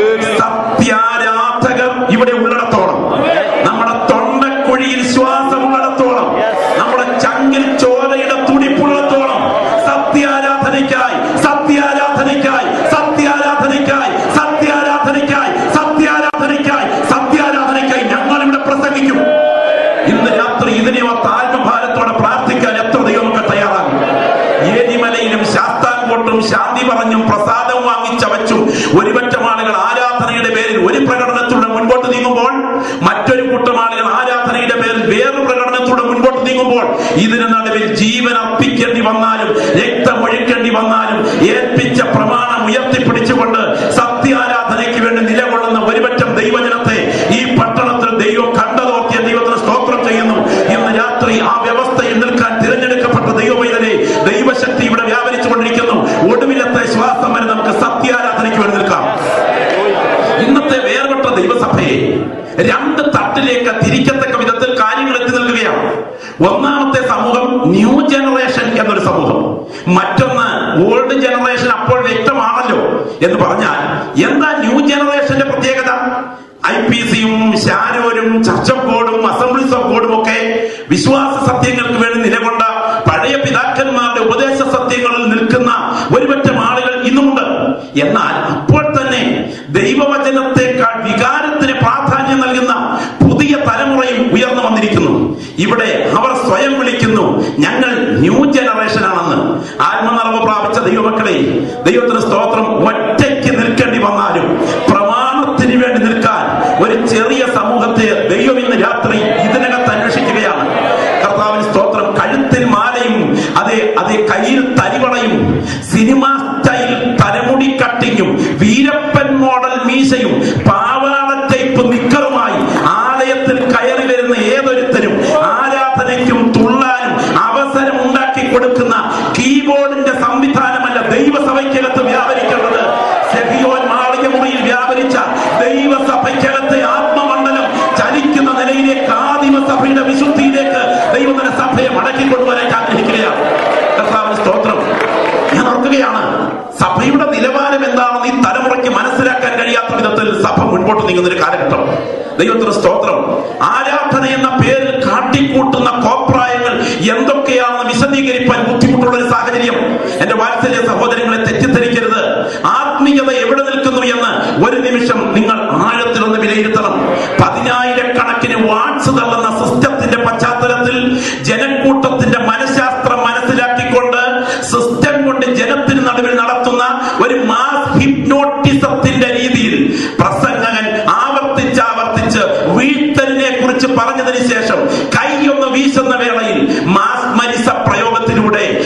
സത്യാരാധകർ ഇവിടെ ഉള്ളിടത്തോളം നമ്മുടെ തൊണ്ടക്കുഴിയിൽ ശ്വാസമുള്ളിടത്തോളം നമ്മുടെ ചങ്കിൽ ചോരയുടെ തുടിപ്പുള്ളിടത്തോളം സത്യാരാധനയ്ക്കായി സത്യാരാധനയ്ക്കായി സത്യാരാധനയ്ക്കായി സത്യാരാധനയ്ക്കായി സത്യാരാധനയ്ക്കായി സത്യാരാധനയ്ക്കായി ഞങ്ങൾ ഇവിടെ പ്രസംഗിക്കും ഇന്ന് രാത്രി ഇതിനെ ഓർത്ത് ആത്മഭാരത്തോടെ പ്രാർത്ഥിക്കാൻ എത്ര ദൈവമൊക്കെ തയ്യാറാകും ഏരിമലയിലും ശാസ്താംകോട്ടും ശാന്തി പറഞ്ഞും പ്രസാദം വാങ്ങിച്ചവച്ചും ഒരുപറ്റം ആളുകൾ ആരാധനയുടെ പേരിൽ ഒരു പ്രകടനത്തിലൂടെ മുൻപോട്ട് നീങ്ങുമ്പോൾ മറ്റൊരു കൂട്ടം ആളുകൾ ആരാധനയുടെ പേരിൽ വേറൊരു പ്രകടനത്തിലൂടെ മുൻപോട്ട് നീങ്ങുമ്പോൾ ഇതിന് നടുവിൽ ജീവൻ അർപ്പിക്കേണ്ടി വന്നാലും രക്തമൊഴിക്കേണ്ടി വന്നാലും ഏൽപ്പിച്ച പ്രമാണം ഉയർത്തിപ്പിടിച്ചുകൊണ്ട് സത്യാരാധനയ്ക്ക് വേണ്ടി നിലകൊള്ളുന്ന ഒരുപറ്റം ദൈവജനത്തെ ഈ പട്ടണത്തിൽ ദൈവം കണ്ടതോക്കിയ ദൈവത്തിന് സ്തോത്രം ചെയ്യുന്നു ഇന്ന് രാത്രി ആ വ്യവസ്ഥയിൽ നിൽക്കാൻ തിരഞ്ഞെടുക്കപ്പെട്ട ദൈവവൈതനെ ദൈവശക്തി ഇവിടെ വ്യാപരിച്ചുകൊണ്ടിരിക്കുന്നു ഒടുവിലത്തെ ശ്വാസം വരെ നമുക്ക് സത്യാരാധനയ്ക്ക് വേണ്ടി നിൽക്കാം ഇന്നത്തെ വേർപെട്ട ദൈവസഭയെ രണ്ട് തട്ടിലേക്ക് തിരിക്കത്തക്ക വിധത്തിൽ കാര്യങ്ങൾ എത്തി നിൽക്കുകയാണ് ഒന്നാമത്തെ സമൂഹം ന്യൂ ജനറേഷൻ എന്നൊരു സമൂഹം മറ്റൊന്ന് ഓൾഡ് ജനറേഷൻ അപ്പോൾ വ്യക്തമാണല്ലോ എന്ന് പറഞ്ഞാൽ എന്താ ന്യൂ ജനറേഷന്റെ പ്രത്യേകത ഐ പി സിയും ഷാരോരും ചർച്ച ഓഫ് ബോർഡും അസംബ്ലീസ് ഓഫ് ബോർഡും ഒക്കെ വിശ്വാസ സത്യങ്ങൾക്ക് വേണ്ടി നിലകൊണ്ട പഴയ പിതാക്കന്മാരുടെ ഉപദേശ സത്യങ്ങളിൽ നിൽക്കുന്ന ഒരുപറ്റം ആളുകൾ ഇന്നുമുണ്ട് എന്നാൽ അപ്പോൾ തന്നെ ദൈവവചനത്തെക്കാൾ വികാരത്തിന് പ്രാധാന്യം നൽകുന്ന പുതിയ തലമുറയും ഉയർന്നു വന്നിരിക്കുന്നു ഇവിടെ അവർ സ്വയം വിളിക്കുന്നു ഞങ്ങൾ ന്യൂ ജനറേഷൻ ആണെന്ന് ആത്മനിറവ് പ്രാപിച്ച ദൈവമക്കളെ ദൈവത്തിന് സ്തോത്രം ഒറ്റയ്ക്ക് നിൽക്കേണ്ടി വന്നാലും പ്രമാണത്തിന് വേണ്ടി നിൽക്കാൻ ഒരു ചെറിയ സമൂഹത്തെ ദൈവം ഇന്ന് രാത്രി ഇതിനകത്ത് അന്വേഷിക്കുകയാണ് കർത്താവിന് സ്തോത്രം കഴുത്തിൽ മാലയും അതെ അതെ കയ്യിൽ തരിവളയും സിനിമ സ്റ്റൈൽ തലമുടി കട്ടിങ്ങും വീരപ്പൻ മോഡൽ മീശയും പാവാട ടൈപ്പ് നിക്കറുമായി ആലയത്തിൽ കയറി വരുന്ന ഏതൊരുത്തരും ആരാധനയ്ക്കും തുള്ളാനും അവസരം ഉണ്ടാക്കി കൊടുക്കുന്ന കീബോർഡിന്റെ സംവിധാനമല്ല ദൈവസഭയ്ക്കകത്ത് വ്യാപരിക്കേണ്ടത് സെഹിയോൻ മാളിക മുറിയിൽ വ്യാപരിച്ച ദൈവസഭയ്ക്കകത്തെ ആത്മമണ്ഡലം ചലിക്കുന്ന നിലയിലേക്ക് ആദിമ സഭയുടെ വിശുദ്ധിയിലേക്ക് ദൈവം തന്നെ സഭയെ മടക്കി കൊണ്ടുവരാൻ ആഗ്രഹിക്കുകയാണ് കർത്താവിന് സ്തോത്രം ഞാൻ ഓർക്കുകയാണ് സഭയുടെ നിലവാരം എന്താണെന്ന് ഈ തലമുറയ്ക്ക് മനസ്സിലാക്കാൻ കഴിയാത്ത വിധത്തിൽ സഭ മുൻപോട്ട് നീങ്ങുന്ന ഒരു കാലഘട്ടം ദൈവത്തിന് സ്തോത്രം ആരാധന എന്ന പേരിൽ കാട്ടിക്കൂട്ടുന്ന കോപ്രായങ്ങൾ എന്തൊക്കെയാണെന്ന് വിശദീകരിക്കാൻ ബുദ്ധിമുട്ടുള്ള ഒരു സാഹചര്യം എന്റെ വാത്സല്യ സഹോദരങ്ങളെ തെറ്റിദ്ധരിക്കരുത് ആത്മീയത എവിടെ നിൽക്കുന്നു എന്ന് ഒരു നിമിഷം നിങ്ങൾ ആഴത്തിലൊന്ന് വിലയിരുത്തണം പതിനായിരക്കണക്കിന് വാട്സ് തള്ളുന്ന സിസ്റ്റത്തിന്റെ പശ്ചാത്തലത്തിൽ ജനക്കൂട്ടത്തിന്റെ മനഃശാസ്ത്രം മനസ്സിലാക്കിക്കൊണ്ട് സിസ്റ്റം കൊണ്ട് ജനത്തിന് നടുവിൽ നടത്തുന്ന ഒരു മാസ് ഹിപ്നോട്ടിസത്തിന്റെ രീതിയിൽ പ്രസംഗകൻ ആവർത്തിച്ച് ആവർത്തിച്ച് വീഴ്ത്തലിനെ കുറിച്ച് പറഞ്ഞതിന് ശേഷം കൈയൊന്ന് വീശുന്ന വേളയിൽ മാസ്മരിസ പ്രയോഗത്തിലൂടെ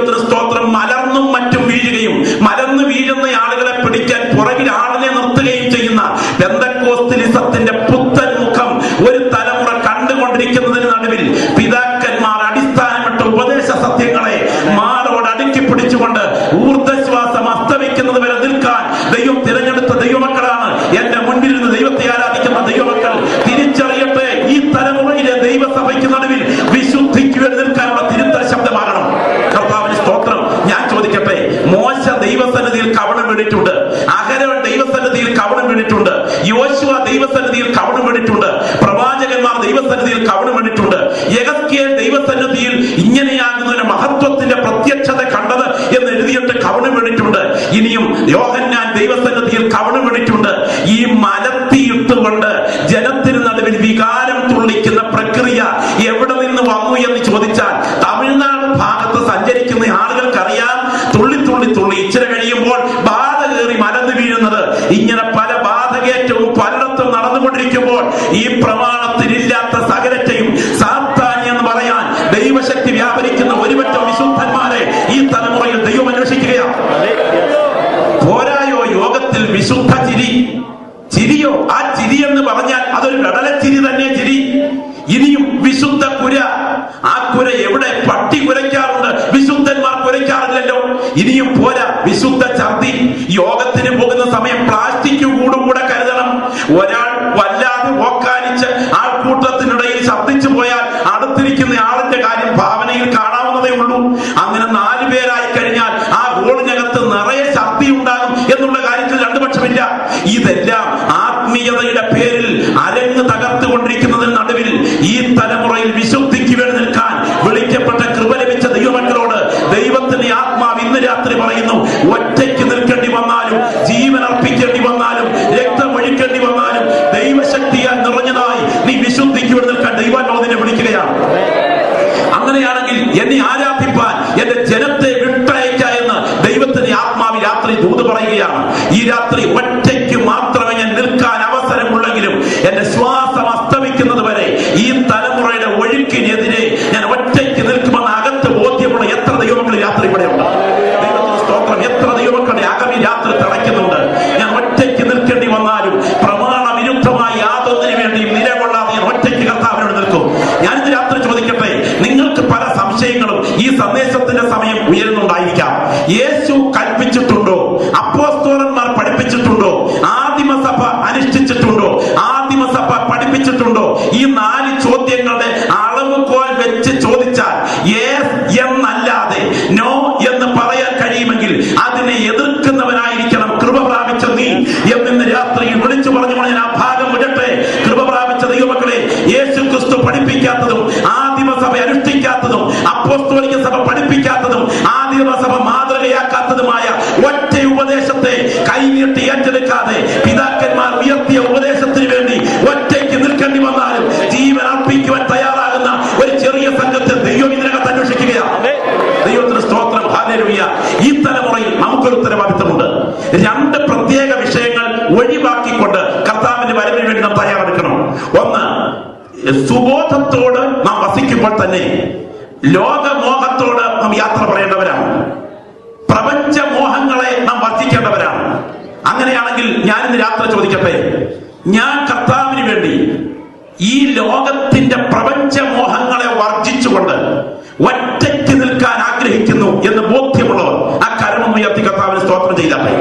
ദൈവത്തിന് സ്തോത്രം മലർന്നും മറ്റും വീഴുകയും മലർന്നു വീഴുന്ന ആളുകളെ പിടിക്കാൻ പുറകിൽ ആളിനെ നിർത്തുകയും ചെയ്യുന്ന ബന്ധക്കോസ്തിലിസത്തിന്റെ പുത്തൻ മുഖം ഒരു തലമുറ കണ്ടുകൊണ്ടിരിക്കുന്നതിന് നടുവിൽ പിതാക്കന്മാർ അടിസ്ഥാനപ്പെട്ട ഉപദേശ സത്യങ്ങളെ മാറോട് അടുക്കി പിടിച്ചുകൊണ്ട് ഊർദ്ധശ്വാസം അസ്തമിക്കുന്നത് വരെ നിൽക്കാൻ ദൈവം തിരഞ്ഞെടുത്ത ദൈവമക്കളാണ് എന്റെ മുൻപിൽ നിന്ന് ദൈവത്തെ ആരാധിക്കുന്ന ദൈവമക്കൾ തിരിച്ചറിയട്ടെ ഈ തലമുറയിലെ ദൈവസഭയ്ക്ക് നടുവിൽ വിശുദ്ധിക്ക് വേണ്ടി നിൽക്കാനുള്ള തിരുത്തൽ ശബ്ദമാകണം കർത്താവിന് സ്തോത്രം ഞാൻ ചോദിക്കട്ടെ മോശ ദൈവസന്നിധിയിൽ കവണം വീണിട്ടുണ്ട് അഹരവൻ ദൈവസന്നിധിയിൽ കവണം വീണിട്ടുണ്ട് യോശുവ ദൈവസന്നിധിയിൽ കവണം വീണിട്ടുണ്ട് പ്രവാചകന്മാർ ദൈവസന്നിധിയിൽ കവണം വീണിട്ടുണ്ട് യഗസ്കിയൽ ദൈവസന്നിധിയിൽ ഇങ്ങനെയാകുന്നതിന് മഹത്വത്തിന്റെ പ്രത്യക്ഷത കണ്ടത് എന്ന് എഴുതിയിട്ട് കവണം വീണിട്ടുണ്ട് ഇനിയും യോഹന്നാൻ ദൈവസന്നിധിയിൽ കവണം വീണിട്ടുണ്ട് ഈ മലത്തിയിട്ടുകൊണ്ട് ജനത്തിന് നടുവിൽ വികാരം തുള്ളിക്കുന്ന പ്രക്രിയ എവിടെ നിന്ന് വന്നു എന്ന് ചോദിച്ചാൽ തമിഴ്നാട് ഭാഗത്ത് സഞ്ചരിക്കുന്ന ആളുകൾക്കറിയാം തുള്ളി തുള്ളി തുള്ളി ഇച്ചിരി കഴിയുമ്പോൾ ബാധ കയറി മലന്ന് വീഴുന്നത് ഇങ്ങനെ പല ബാധകേറ്റവും പലയിടത്തും നടന്നുകൊണ്ടിരിക്കുമ്പോൾ ഈ പ്രമാണത്തിലില്ലാത്ത സകലറ്റയും സാത്താനി എന്ന് പറയാൻ ദൈവശക്തി വ്യാപരിക്കുന്ന ഒരുപറ്റം വിശുദ്ധന്മാരെ ഈ തലമുറയിൽ ദൈവം അന്വേഷിക്കുകയാണ് പോരായോ യോഗത്തിൽ വിശുദ്ധ ചിരി ചിരിയോ ആ ചിരി എന്ന് പറഞ്ഞാൽ അതൊരു കടലച്ചിരി തന്നെ ചിരി ഇനിയും വിശുദ്ധ കുര ആ കുര എവിടെ പട്ടി കുരയ്ക്കാറുണ്ട് വിശുദ്ധന്മാർ കുരയ്ക്കാറില്ലല്ലോ ഇനിയും പോരാ വിശുദ്ധ ഛർദി യോഗത്തിന് പോകുന്ന സമയം പ്ലാസ്റ്റിക് കൂടും കൂടെ കരുതണം ഒരാൾ വല്ലാതെ ഓക്കാനിച്ച് ആൾക്കൂട്ടത്തിനിടയിൽ ഛർദിച്ചു പോയാൽ അടുത്തിരിക്കുന്ന ആളിന്റെ കാര്യം ഭാവനയിൽ കാണാവുന്നതേ ഉള്ളൂ അങ്ങനെ നാല് പേരായി കഴിഞ്ഞാൽ ആ ഹോളിനകത്ത് നിറയെ ശക്തി ഉണ്ടാകും എന്നുള്ള കാര്യത്തിൽ രണ്ടു പക്ഷമില്ല ഇതെല്ലാം ആത്മീയതയുടെ പേരിൽ അരങ്ങ് തകർത്തുകൊണ്ടിരിക്കുന്നതിന് നടുവിൽ ഈ തലമുറയിൽ വിശുദ്ധിക്ക് വേണ്ടി നിൽക്കാൻ വിളിക്കപ്പെട്ട കൃപ ലഭിച്ച ദൈവമക്കളോട് ദൈവത്തിന്റെ ആത്മാവ് ഇന്ന് രാത്രി പറയുന്നു ഒറ്റയ്ക്ക് നിൽക്കേണ്ടി വന്നാലും ജീവൻ അർപ്പിക്കേണ്ടി വന്നാലും രക്തം ഒഴിക്കേണ്ടി വന്നാലും ദൈവശക്തിയാൽ നിറഞ്ഞതായി നീ വിശുദ്ധിക്ക് വേണ്ടി നിൽക്കാൻ ദൈവാത്മാവിനെ വിളിക്കുകയാണ് അങ്ങനെയാണെങ്കിൽ എന്നെ ആരാധിപ്പാൻ എന്റെ ജനത്തെ വിട്ടയക്ക എന്ന് ദൈവത്തിന്റെ ആത്മാവ് രാത്രി ദൂത് പറയുകയാണ് ഈ രാത്രി ഒറ്റയ്ക്ക് മാത്രമേ ഞാൻ നിൽക്കാൻ അവസരമുള്ളെങ്കിലും എന്റെ ശ്വാസം അസ്തമിക്കുന്നത് വരെ ഈ തലമുറയുടെ ഒഴുക്കിനെതിരെ ഞാൻ ഒറ്റയ്ക്ക് നിൽക്കുമെന്ന് അകത്ത് ബോധ്യമുള്ള എത്ര ദൈവമക്കൾ രാത്രി ഇവിടെയുണ്ട് ദൈവത്തിന് സ്തോത്രം എത്ര ദൈവമക്കളുടെ അകമി രാത്രി തിളയ്ക്കുന്നുണ്ട് ഞാൻ ഒറ്റയ്ക്ക് നിൽക്കേണ്ടി വന്നാലും പ്രമാണ വിരുദ്ധമായി യാതൊന്നിനു വേണ്ടിയും നിലകൊള്ളാതെ ഞാൻ ഒറ്റയ്ക്ക് കർത്താവിനോട് നിൽക്കും ഞാനിത് രാത്രി ചോദിക്കട്ടെ നിങ്ങൾക്ക് പല സംശയങ്ങളും ഈ സന്ദേശത്തിന്റെ സമയം ഉയരുന്നുണ്ടായിരിക്കാം യേശു കൽപ്പിച്ചിട്ടുണ്ടോ അപ്പോസ്തോലന്മാർ പഠിപ്പിച്ചിട്ടുണ്ടോ ആദിമസഭ അനുഷ്ഠിച്ചിട്ടുണ്ടോ ആദിമസഭ പഠിപ്പിച്ചിട്ടുണ്ടോ ഈ നാല് ചോദ്യങ്ങളുടെ അളവുകോൽ വെച്ച് ചോദിച്ചാൽ yes എന്നല്ലാതെ നോ എന്ന് പറയാൻ കഴിയുമെങ്കിൽ അതിനെ എതിർക്കുന്നവനായിരിക്കണം കൃപ പ്രാപിച്ച നീ എന്നിന്ന് രാത്രിയിൽ വിളിച്ചു പറഞ്ഞു ഞാൻ ആ ഭാഗം വിടട്ടെ കൃപ പ്രാപിച്ച ദൈവമക്കളെ യേശു ക്രിസ്തു പഠിപ്പിക്കാത്തതും ആദിമസഭ അനുഷ്ഠിക്കാത്തതും അപ്പോസ്തോലിക സഭ പഠിപ്പിക്കാത്തതും ആദിമസഭ മാതൃകയാക്കാത്തതുമായ ഒറ്റ ഉപദേശത്തെ കൈനീട്ടി ഏറ്റെടുക്കാതെ പിതാക്കന്മാർ ഉയർത്തിയ ഉപദേശത്തിന് വേണ്ടി ഒറ്റയ്ക്ക് നിൽക്കേണ്ടി വന്നാലും ജീവൻ അർപ്പിക്കുവാൻ തയ്യാറാകുന്ന ഒരു ചെറിയ സംഘത്തെ ദൈവം ഇതിനകത്ത് അന്വേഷിക്കുകയാണ് ദൈവത്തിന് സ്തോത്രം ഹാലേലുയ്യ ഈ തലമുറയിൽ നമുക്കൊരു ഉത്തരവാദിത്തമുണ്ട് രണ്ട് പ്രത്യേക വിഷയങ്ങൾ ഒഴിവാക്കിക്കൊണ്ട് കർത്താവിന്റെ വരവിന് വേണ്ടി നാം തയ്യാറെടുക്കണം ഒന്ന് സുബോധത്തോട് നാം വസിക്കുമ്പോൾ തന്നെ ലോകമോഹത്തോട് നാം യാത്ര പറയേണ്ടവരാണ് പ്രപഞ്ച മോഹങ്ങളെ നാം വർദ്ധിക്കേണ്ടവരാണ് അങ്ങനെയാണെങ്കിൽ ഞാൻ ഇന്ന് രാത്രി ചോദിക്കട്ടെ ഞാൻ കർത്താവിന് വേണ്ടി ഈ ലോകത്തിന്റെ പ്രപഞ്ച മോഹങ്ങളെ വർജിച്ചുകൊണ്ട് ഒറ്റയ്ക്ക് നിൽക്കാൻ ആഗ്രഹിക്കുന്നു എന്ന് ബോധ്യമുള്ളവർ ആ കരണം ഉയർത്തി കർത്താവിന് സ്തോത്രം ചെയ്താട്ടെ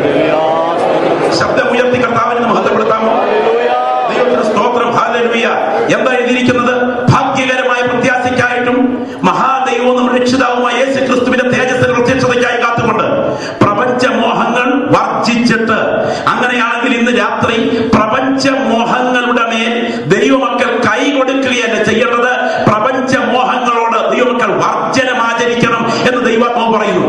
ശബ്ദം ഉയർത്തി കർത്താവിന് മഹത്വപ്പെടുത്താമോ ദൈവത്തിന് സ്തോത്രം ഹാലലുയ എന്താ എഴുതിയിരിക്കുന്നത് ഭാഗ്യകരമായ പ്രത്യാശയ്ക്കായിട്ടും മഹാദൈവവും നമ്മുടെ രക്ഷിതാവുമായ യേശു ക്രിസ്തുവിന്റെ തേജസ്സിന്റെ പ്രത്യക്ഷതയ്ക്കായി കാത്തുകൊണ്ട് പ്രപഞ്ച മോഹങ്ങൾ വർജിച്ചിട്ട് അങ്ങനെയാണെങ്കിൽ ഇന്ന് രാത്രി പ്രപഞ്ച മോഹങ്ങളുടെ മേൽ ദൈവമക്കൾ കൈ കൊടുക്കുകയല്ല ചെയ്യേണ്ടത് പ്രപഞ്ച മോഹങ്ങളോട് ദൈവമക്കൾ വർജനം ആചരിക്കണം എന്ന് ദൈവാത്മാവ് പറയുന്നു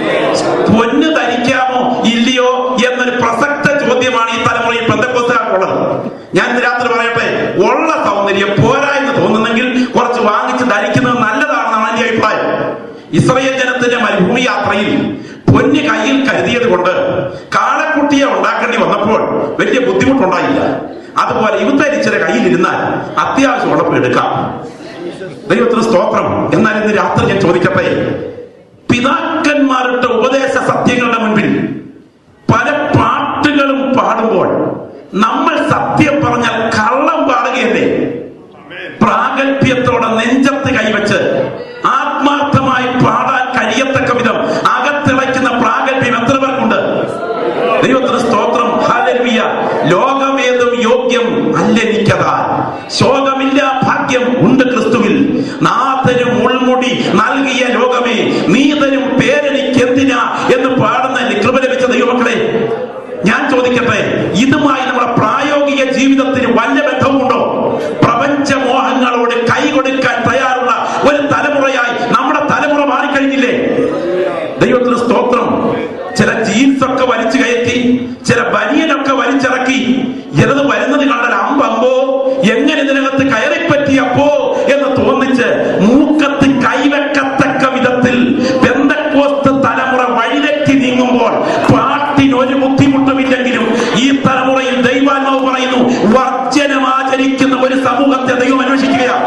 പൊന്ന് ധരിക്കാമോ ഇല്ലയോ എന്നൊരു പ്രസക്ത ചോദ്യമാണ് ഈ തലമുറയിൽ ബന്ധക്കോസ്തരാക്കുള്ളത് ഞാൻ ഇന്ന് രാത്രി പറയട്ടെ ഉള്ള സൗന്ദര്യം പോരാ എന്ന് തോന്നുന്നെങ്കിൽ കുറച്ച് വാങ്ങിച്ച് ധരിക്കുന്നത് നല്ലതാണെന്നാണ് എന്റെ അഭിപ്രായം ഇസ്രയേൽ ജനത്തിന്റെ മരുഭൂമി യാത്രയിൽ പൊന്ന് കയ്യിൽ കരുതിയത് കൊണ്ട് കാളക്കുട്ടിയെ ഉണ്ടാക്കേണ്ടി വന്നപ്പോൾ വലിയ ബുദ്ധിമുട്ടുണ്ടായില്ല അതുപോലെ ഇവത്തരിച്ചിന്റെ കയ്യിലിരുന്നാൽ അത്യാവശ്യം ഉള്ളപ്പോൾ എടുക്കാം ദൈവത്തിന് സ്തോത്രം എന്നാൽ ഇന്ന് രാത്രി ഞാൻ ചോദിക്കട്ടെ പിതാക്കന്മാരുടെ ഉപദേശ സത്യങ്ങളുടെ മുൻപിൽ പല പാട്ടുകളും പാടുമ്പോൾ നമ്മൾ സത്യം പറഞ്ഞാൽ കള്ളം പാടുകയല്ലേ പ്രാഗൽഭ്യത്തോടെ നെഞ്ചത്ത് കൈവച്ച് ആത്മാർത്ഥമായി പാടാൻ കഴിയത്തക്ക വിധം അകത്തിളയ്ക്കുന്ന പ്രാഗൽഭ്യം എത്ര പേർക്കുണ്ട് ദൈവത്തിന് സ്തോത്രം ഹാലൽവിയ ലോകവേദം യോഗ്യം അല്ലെനിക്കതാ ശോകമില്ല ഭാഗ്യം ഉണ്ട് ക്രിസ്തുവിൽ നാഥനും ഉൾമുടി നൽകിയ ലോകമേ നീ തരും പേരെനിക്ക് എന്തിനാ എന്ന് പാടുന്ന കൃപ ലഭിച്ച ദൈവമക്കളെ ഞാൻ ചോദിക്കട്ടെ ഇതുമായി നമ്മുടെ പ്രായോഗിക ജീവിതത്തിന് വല്ല ബന്ധവുമുണ്ടോ പ്രപഞ്ച മോഹങ്ങളോട് കൈ കൊടുക്കാൻ തയ്യാറുള്ള ഒരു തലമുറയായി നമ്മുടെ തലമുറ മാറിക്കഴിഞ്ഞില്ലേ ദൈവത്തിന് സ്തോത്രം ചില ജീൻസ് ഒക്കെ വലിച്ചു കയറ്റി ചില ബനിയനൊക്കെ വലിച്ചിറക്കി എന്നത് വരുന്നത് കണ്ടാൽ അമ്പമ്പോ എങ്ങനെ ഇതിനകത്ത് കയറിപ്പറ്റിയപ്പോ എന്ന് തോന്നിച്ച് മൂക്കത്ത് കൈവെക്കത്തക്ക വിധത്തിൽ പെന്തക്കോസ്ത് തലമുറ വഴിതെറ്റി നീങ്ങുമ്പോൾ പാട്ടിന് ഒരു ബുദ്ധിമുട്ടുമില്ലെങ്കിലും ഈ തലമുറയിൽ ദൈവാത്മാവ് പറയുന്നു വർജനം ആചരിക്കുന്ന ഒരു സമൂഹത്തെ ദൈവം അന്വേഷിക്കുകയാണ്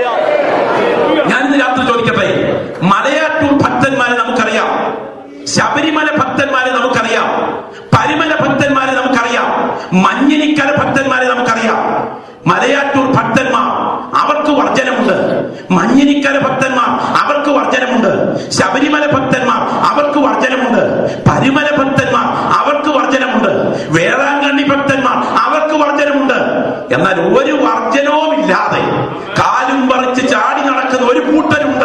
ഞാൻ ഇന്ന് രാത്രി ചോദിക്കട്ടെ മലയാറ്റൂർ ഭക്തന്മാരെ നമുക്കറിയാം ശബരിമല ഭക്തന്മാരെ നമുക്കറിയാം പരിമല ഭക്തന്മാരെ നമുക്കറിയാം മഞ്ഞിനിക്കര ഭക്തന്മാരെ നമുക്കറിയാം മലയാറ്റൂർ ഭക്തന്മാർ അവർക്ക് വർജനമുണ്ട് മഞ്ഞിനിക്കര ഭക്തന്മാർ അവർക്ക് വർജനമുണ്ട് ശബരിമല ഭക്തന്മാർ അവർക്ക് വർജനമുണ്ട് പരിമല ഭക്തന്മാർ അവർക്ക് വർജനമുണ്ട് വേളാങ്കണ്ണി ഭക്തന്മാർ അവർക്ക് വർജനമുണ്ട് എന്നാൽ ഒരു വർജനവും ഇല്ലാതെ കാലും പറിച്ച് ചാടി നടക്കുന്ന ഒരു കൂട്ടരുണ്ട്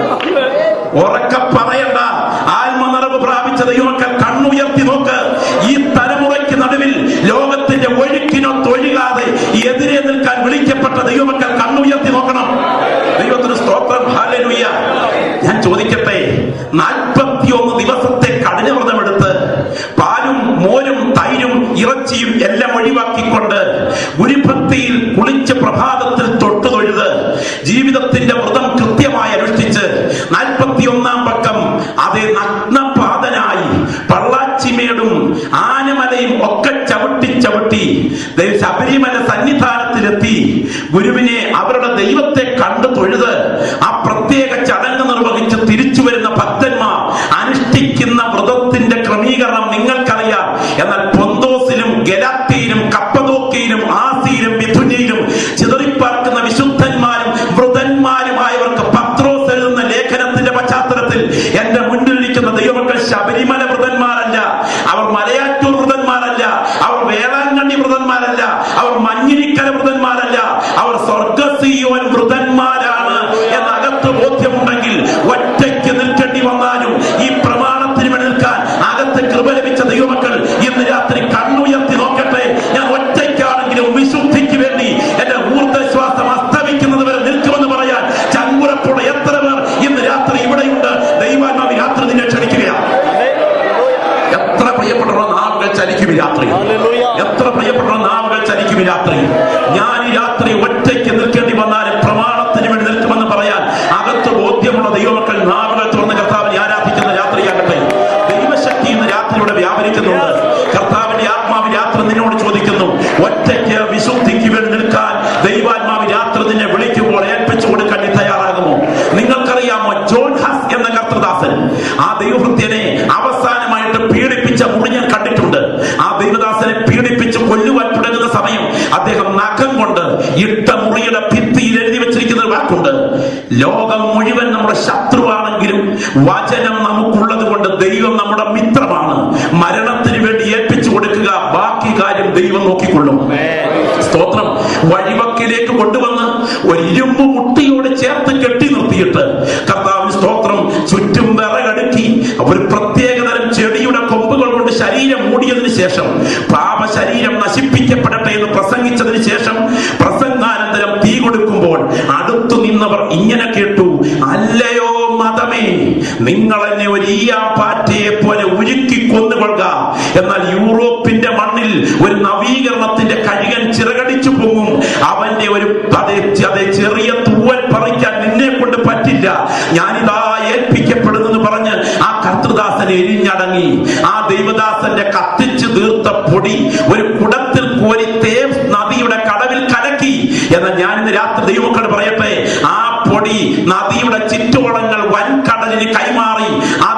ഉറക്ക പറയണ്ട ആത്മനിറവ് പ്രാപിച്ച ദൈവമക്കൾ കണ്ണുയർത്തി നോക്ക് ഈ തലമുറയ്ക്ക് നടുവിൽ ലോകത്തിന്റെ ഒഴുക്കിനോ തൊഴുകാതെ എതിരെ നിൽക്കാൻ വിളിക്കപ്പെട്ട ദൈവമക്കൾ കണ്ണുയർത്തി നോക്കണം ദൈവത്തിന് സ്തോത്രം ഹാലലുയ്യ ഞാൻ ചോദിക്കട്ടെ നാൽപ്പത്തിയൊന്ന് ദിവസത്തെ കഠിനവ്രതമെടുത്ത് പാലും മോരും തൈരും ഇറച്ചിയും എല്ലാം ഒഴിവാക്കിക്കൊണ്ട് ഗുരുഭക്തിയിൽ കുളിച്ച് പ്രഭാതത്തിൽ തൊട്ടു തൊഴുത് ജീവിതത്തിന്റെ വ്രതം കൃത്യമായി അനുഷ്ഠിച്ച് നാൽപ്പത്തിയൊന്നാം പക്കം അതേ നഗ്നപാതനായി പള്ളാച്ചിമേടും ആനമലയും ഒക്കെ ചവിട്ടി ചവിട്ടി ദൈവ ശബരിമല സന്നിധാനത്തിലെത്തി ഗുരുവിനെ അവരുടെ ദൈവത്തെ കണ്ടു തൊഴുത് ആ പ്രത്യേക ചടങ്ങ് നിർവഹിച്ച് തിരിച്ചു വരുന്ന ഭക്തന്മാർ അനുഷ്ഠിക്കുന്ന വ്രതത്തിന്റെ ക്രമീകരണം നിങ്ങൾക്കറിയാം എന്നാൽ പൊന്തോസിലും ഗലാത്തിയിലും കപ്പതോക്കയിലും ആസിയിലും മിഥുനയിലും ചിതറിപ്പാർക്കുന്ന വിശുദ്ധന്മാരും വൃതന്മാരുമായവർക്ക് പത്രോസ് എഴുതുന്ന ലേഖനത്തിന്റെ പശ്ചാത്തലത്തിൽ എന്റെ മുന്നിലിരിക്കുന്ന ദൈവമക്കൾ ശബരിമല വൃതന്മാരല്ല അവർ മലയാറ്റൂർ വൃതന്മാരല്ല അവർ വേളാങ്കണ്ണി വൃതന്മാരല്ല അവർ മഞ്ഞിനിക്കര വൃതന്മാരല്ല അവർ സ്വർഗസീയോൻ വൃതന്മാരാണ് എന്ന അകത്ത് ബോധ്യമുണ്ടെങ്കിൽ ഒറ്റയ്ക്ക് നിൽക്കേണ്ടി വന്നാലും ഈ പ്രമാണത്തിന് വേണ്ടി നിൽക്കാൻ അകത്ത് കൃപ ലഭിച്ച ദൈവമക്കൾ ഇന്ന് രാത്രി കണ്ണുയർത്തി നോക്കട്ടെ ഞാൻ ഒറ്റയ്ക്കാണെങ്കിലും വിശുദ്ധിക്ക് വേണ്ടി എന്റെ ഊർജ്ജശ്വാസം അസ്തമിക്കുന്നത് വരെ നിൽക്കുമെന്ന് പറയാൻ ചങ്കുറപ്പുള്ള എത്ര പേർ ഇന്ന് രാത്രി ഇവിടെയുണ്ട് ദൈവാത്മാവ് ഈ രാത്രി നിന്നെ ക്ഷണിക്കുകയാണ് എത്ര പ്രിയപ്പെട്ട നാവുകൾ ചലിക്കും ഈ രാത്രി എത്ര പ്രിയപ്പെട്ട നാവുകൾ ചലിക്കും ഈ രാത്രി ഞാൻ ഈ രാത്രി ഒറ്റയ്ക്ക് നിൽക്കേണ്ടി വന്നാലും പ്രമാണത്തിന് വേണ്ടി നിൽക്കുമെന്ന് പറയാൻ അകത്ത് ബോധ്യമുള്ള ദൈവമക്കൾ നാവുകൾ തുറന്ന് കർത്താവിനെ ആരാധിക്കുന്ന രാത്രിയാകട്ടെ ദൈവശക്തി ഇന്ന് രാത്രിയുടെ വ്യാപരിക്കുന്നുണ്ട് കർത്താവിന്റെ ആത്മാവ് രാത്രി നിന്നോട് ചോദിക്കുന്നു ഒറ്റയ്ക്ക് വിശുദ്ധിക്ക് വേണ്ടി നിൽക്കാൻ ദൈവാത്മാവ് രാത്രി നിന്നെ വിളിക്കുമ്പോൾ ഏൽപ്പിച്ചു കൊടുക്കാൻ നീ തയ്യാറാകുമോ നിങ്ങൾക്കറിയാമോ ജോൺ ഹസ് എന്ന കർത്തദാസൻ ആ ദൈവഭൃത്യനെ അവസാനമായിട്ട് പീഡിപ്പിച്ച മുറി ഞാൻ കണ്ടിട്ടുണ്ട് ആ ദൈവദാസനെ പീഡിപ്പിച്ച് കൊല്ലുവാൻ തുടങ്ങുന്ന സമയം അദ്ദേഹം നഖം കൊണ്ട് ഇട്ട മുറിയുടെ ഭിത്തിയിൽ എഴുതി വെച്ചിരിക്കുന്ന ഒരു വാക്കുണ്ട് ലോകം മുഴുവൻ നമ്മുടെ ശത്രുവാണെങ്കിലും വചനം നമുക്കുള്ളത് കൊണ്ട് ദൈവം നമ്മുടെ മിത്രമാണ് മരണത്തിന് വേണ്ടി ഏൽപ്പിച്ചു കൊടുക്കുക ബാക്കി കാര്യം ദൈവം നോക്കിക്കൊള്ളും സ്തോത്രം വഴിവക്കിലേക്ക് കൊണ്ടുവന്ന് ഒരു ഇരുമ്പ് മുട്ടിയോട് ചേർത്ത് കെട്ടി നിർത്തിയിട്ട് കർത്താവിന് സ്തോത്രം ചുറ്റും വിറകടുക്കി ഒരു പ്രത്യേകതരം ചെടിയുടെ കൊമ്പുകൾ കൊണ്ട് ശരീരം മൂടിയതിനു ശേഷം പാപ ശരീരം നശിപ്പിക്കപ്പെടട്ടെ എന്ന് പ്രസംഗിച്ചതിന് ശേഷം പ്രസംഗാനന്തരം തീ കൊടുക്കുമ്പോൾ അടുത്തു നിന്നവർ ഇങ്ങനെ കേട്ടു അല്ലയോ മതമേ നിങ്ങൾ എന്നെ ഒരു ഈയാ പാറ്റയെ പോലെ ഉരുക്കി കൊന്നുകൊള്ളുക എന്നാൽ യൂറോപ്പിന്റെ മണ്ണിൽ ഒരു നവീകരണത്തിന്റെ കഴുകൻ ചിറകടിച്ചു പൊങ്ങും അവന്റെ ഒരു അതേ അതേ ചെറിയ തൂവൽ പറിക്കാൻ നിന്നെ കൊണ്ട് പറ്റില്ല ഞാനിതാ ഏൽപ്പിക്കപ്പെടുന്നെന്ന് പറഞ്ഞ് ആ കർത്തൃദാസൻ എരിഞ്ഞടങ്ങി ആ ദൈവദാസന്റെ കത്തിച്ചു തീർത്ത പൊടി ഒരു കുടത്തിൽ കോരി തേവ് നദിയുടെ കടവിൽ കലക്കി എന്നാൽ ഞാൻ ഇന്ന് രാത്രി ദൈവമക്കൾ പറയട്ടെ ആ പൊടി നദിയുടെ ചുറ്റുവളങ്ങൾ വൻകടലിന് കൈമാറി ആ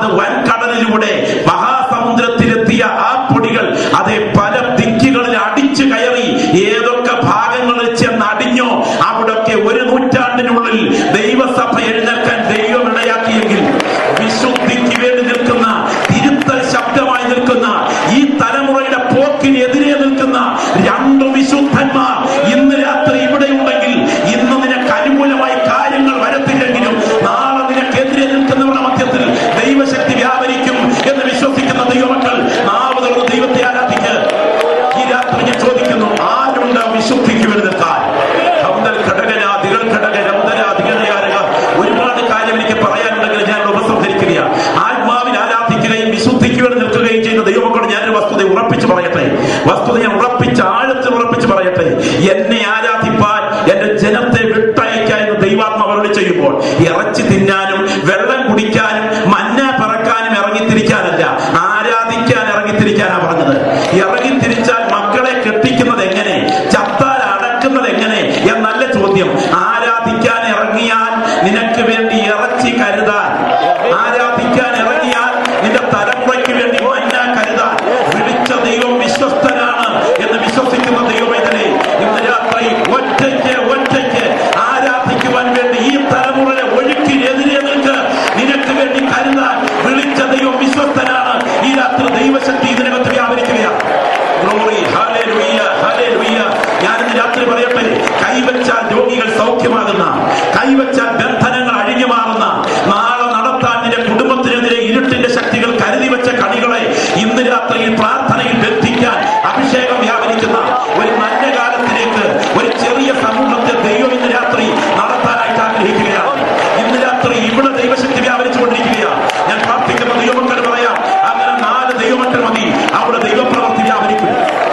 വസ്തുത ഞാൻ ഉറപ്പിച്ച് ആഴത്തിൽ ഉറപ്പിച്ച് പറയട്ടെ എന്നെ ആരാധിപ്പാൻ എന്റെ ജനത്തെ വിട്ടയക്കാൻ എന്ന് ദൈവാത്മാവരോട് ചെയ്യുമ്പോൾ ഇറച്ചി തിന്നാനും വെള്ളം കുടിക്കാനും മഞ്ഞ പറക്കാനും ഇറങ്ങിത്തിരിക്കാനല്ല ആരാധിക്കാൻ ഇറങ്ങിത്തിരിക്കാനാ പറഞ്ഞത് ഇറങ്ങിത്തിരിച്ചാൽ മക്കളെ കെട്ടിക്കുന്നത് എങ്ങനെ ചത്താൽ അടക്കുന്നത് എങ്ങനെ എന്നല്ല ചോദ്യം ആരാധിക്കാൻ ഇറങ്ങിയാൽ നിനക്ക് വേണ്ടി ഇറച്ചി കരുതാൻ ആരാധിക്കാൻ ഇറങ്ങിയാൽ നിന്റെ തലമുറയ്ക്ക് വേണ്ടി മഞ്ഞ കരുതാൻ വിളിച്ച ദൈവം വിശ്വസ്തനാണ് എന്ന് വിശ്വസിക്കുന്ന ദൈവമേതനെ ഇന്ന് രാത്രി ഒറ്റയ്ക്ക് ഒറ്റയ്ക്ക് ആരാധിക്കുവാൻ വേണ്ടി ഈ തലമുറയെ ഒഴുക്കിനെതിരെ നിൽക്ക് നിനക്ക് വേണ്ടി കരുതാൻ വിളിച്ച ദൈവം വിശ്വസ്തനാണ് ഈ രാത്രി ദൈവശക്തി ഇതിനകത്ത് വ്യാപരിക്കുകയാണ് ഗ്ലോറി ഹല്ലേലൂയ ഹല്ലേലൂയ ഞാനിന്ന് രാത്രി പറയട്ടെ കൈവച്ചാൽ രോഗികൾ സൗഖ്യമാകുന്ന കൈവച്ചാൽ ബന്ധനങ്ങൾ അഴിഞ്ഞു മാറുന്ന നാളെ നടത്താൻ നിന്റെ കുടുംബത്തിനെതിരെ ഇരുട്ടിന്റെ ശക്തികൾ കരുതി വെച്ച കണികളെ ഇന്ന് രാത്രിയിൽ പ്രാർത്ഥനയിൽ ബന്ധിക്കാൻ അഭിഷേകം വ്യാപരിക്കുന്ന ഒരു നല്ല കാലത്തിലേക്ക് ഒരു ചെറിയ സമൂഹത്തെ ദൈവം ഇന്ന് രാത്രി നടത്താനായിട്ട് ആഗ്രഹിക്കുകയാണ് ഇന്ന് രാത്രി ഇവിടെ ദൈവശക്തി വ്യാപരിച്ചുകൊണ്ടിരിക്കുകയാണ് ഞാൻ പ്രാർത്ഥിക്കുന്ന ദൈവമക്കൾ പറയാം അങ്ങനെ നാല് ദൈവമക്കൾ മതി അവിടെ ദൈവപ്രവൃത്തി വ്യാപരിക്കും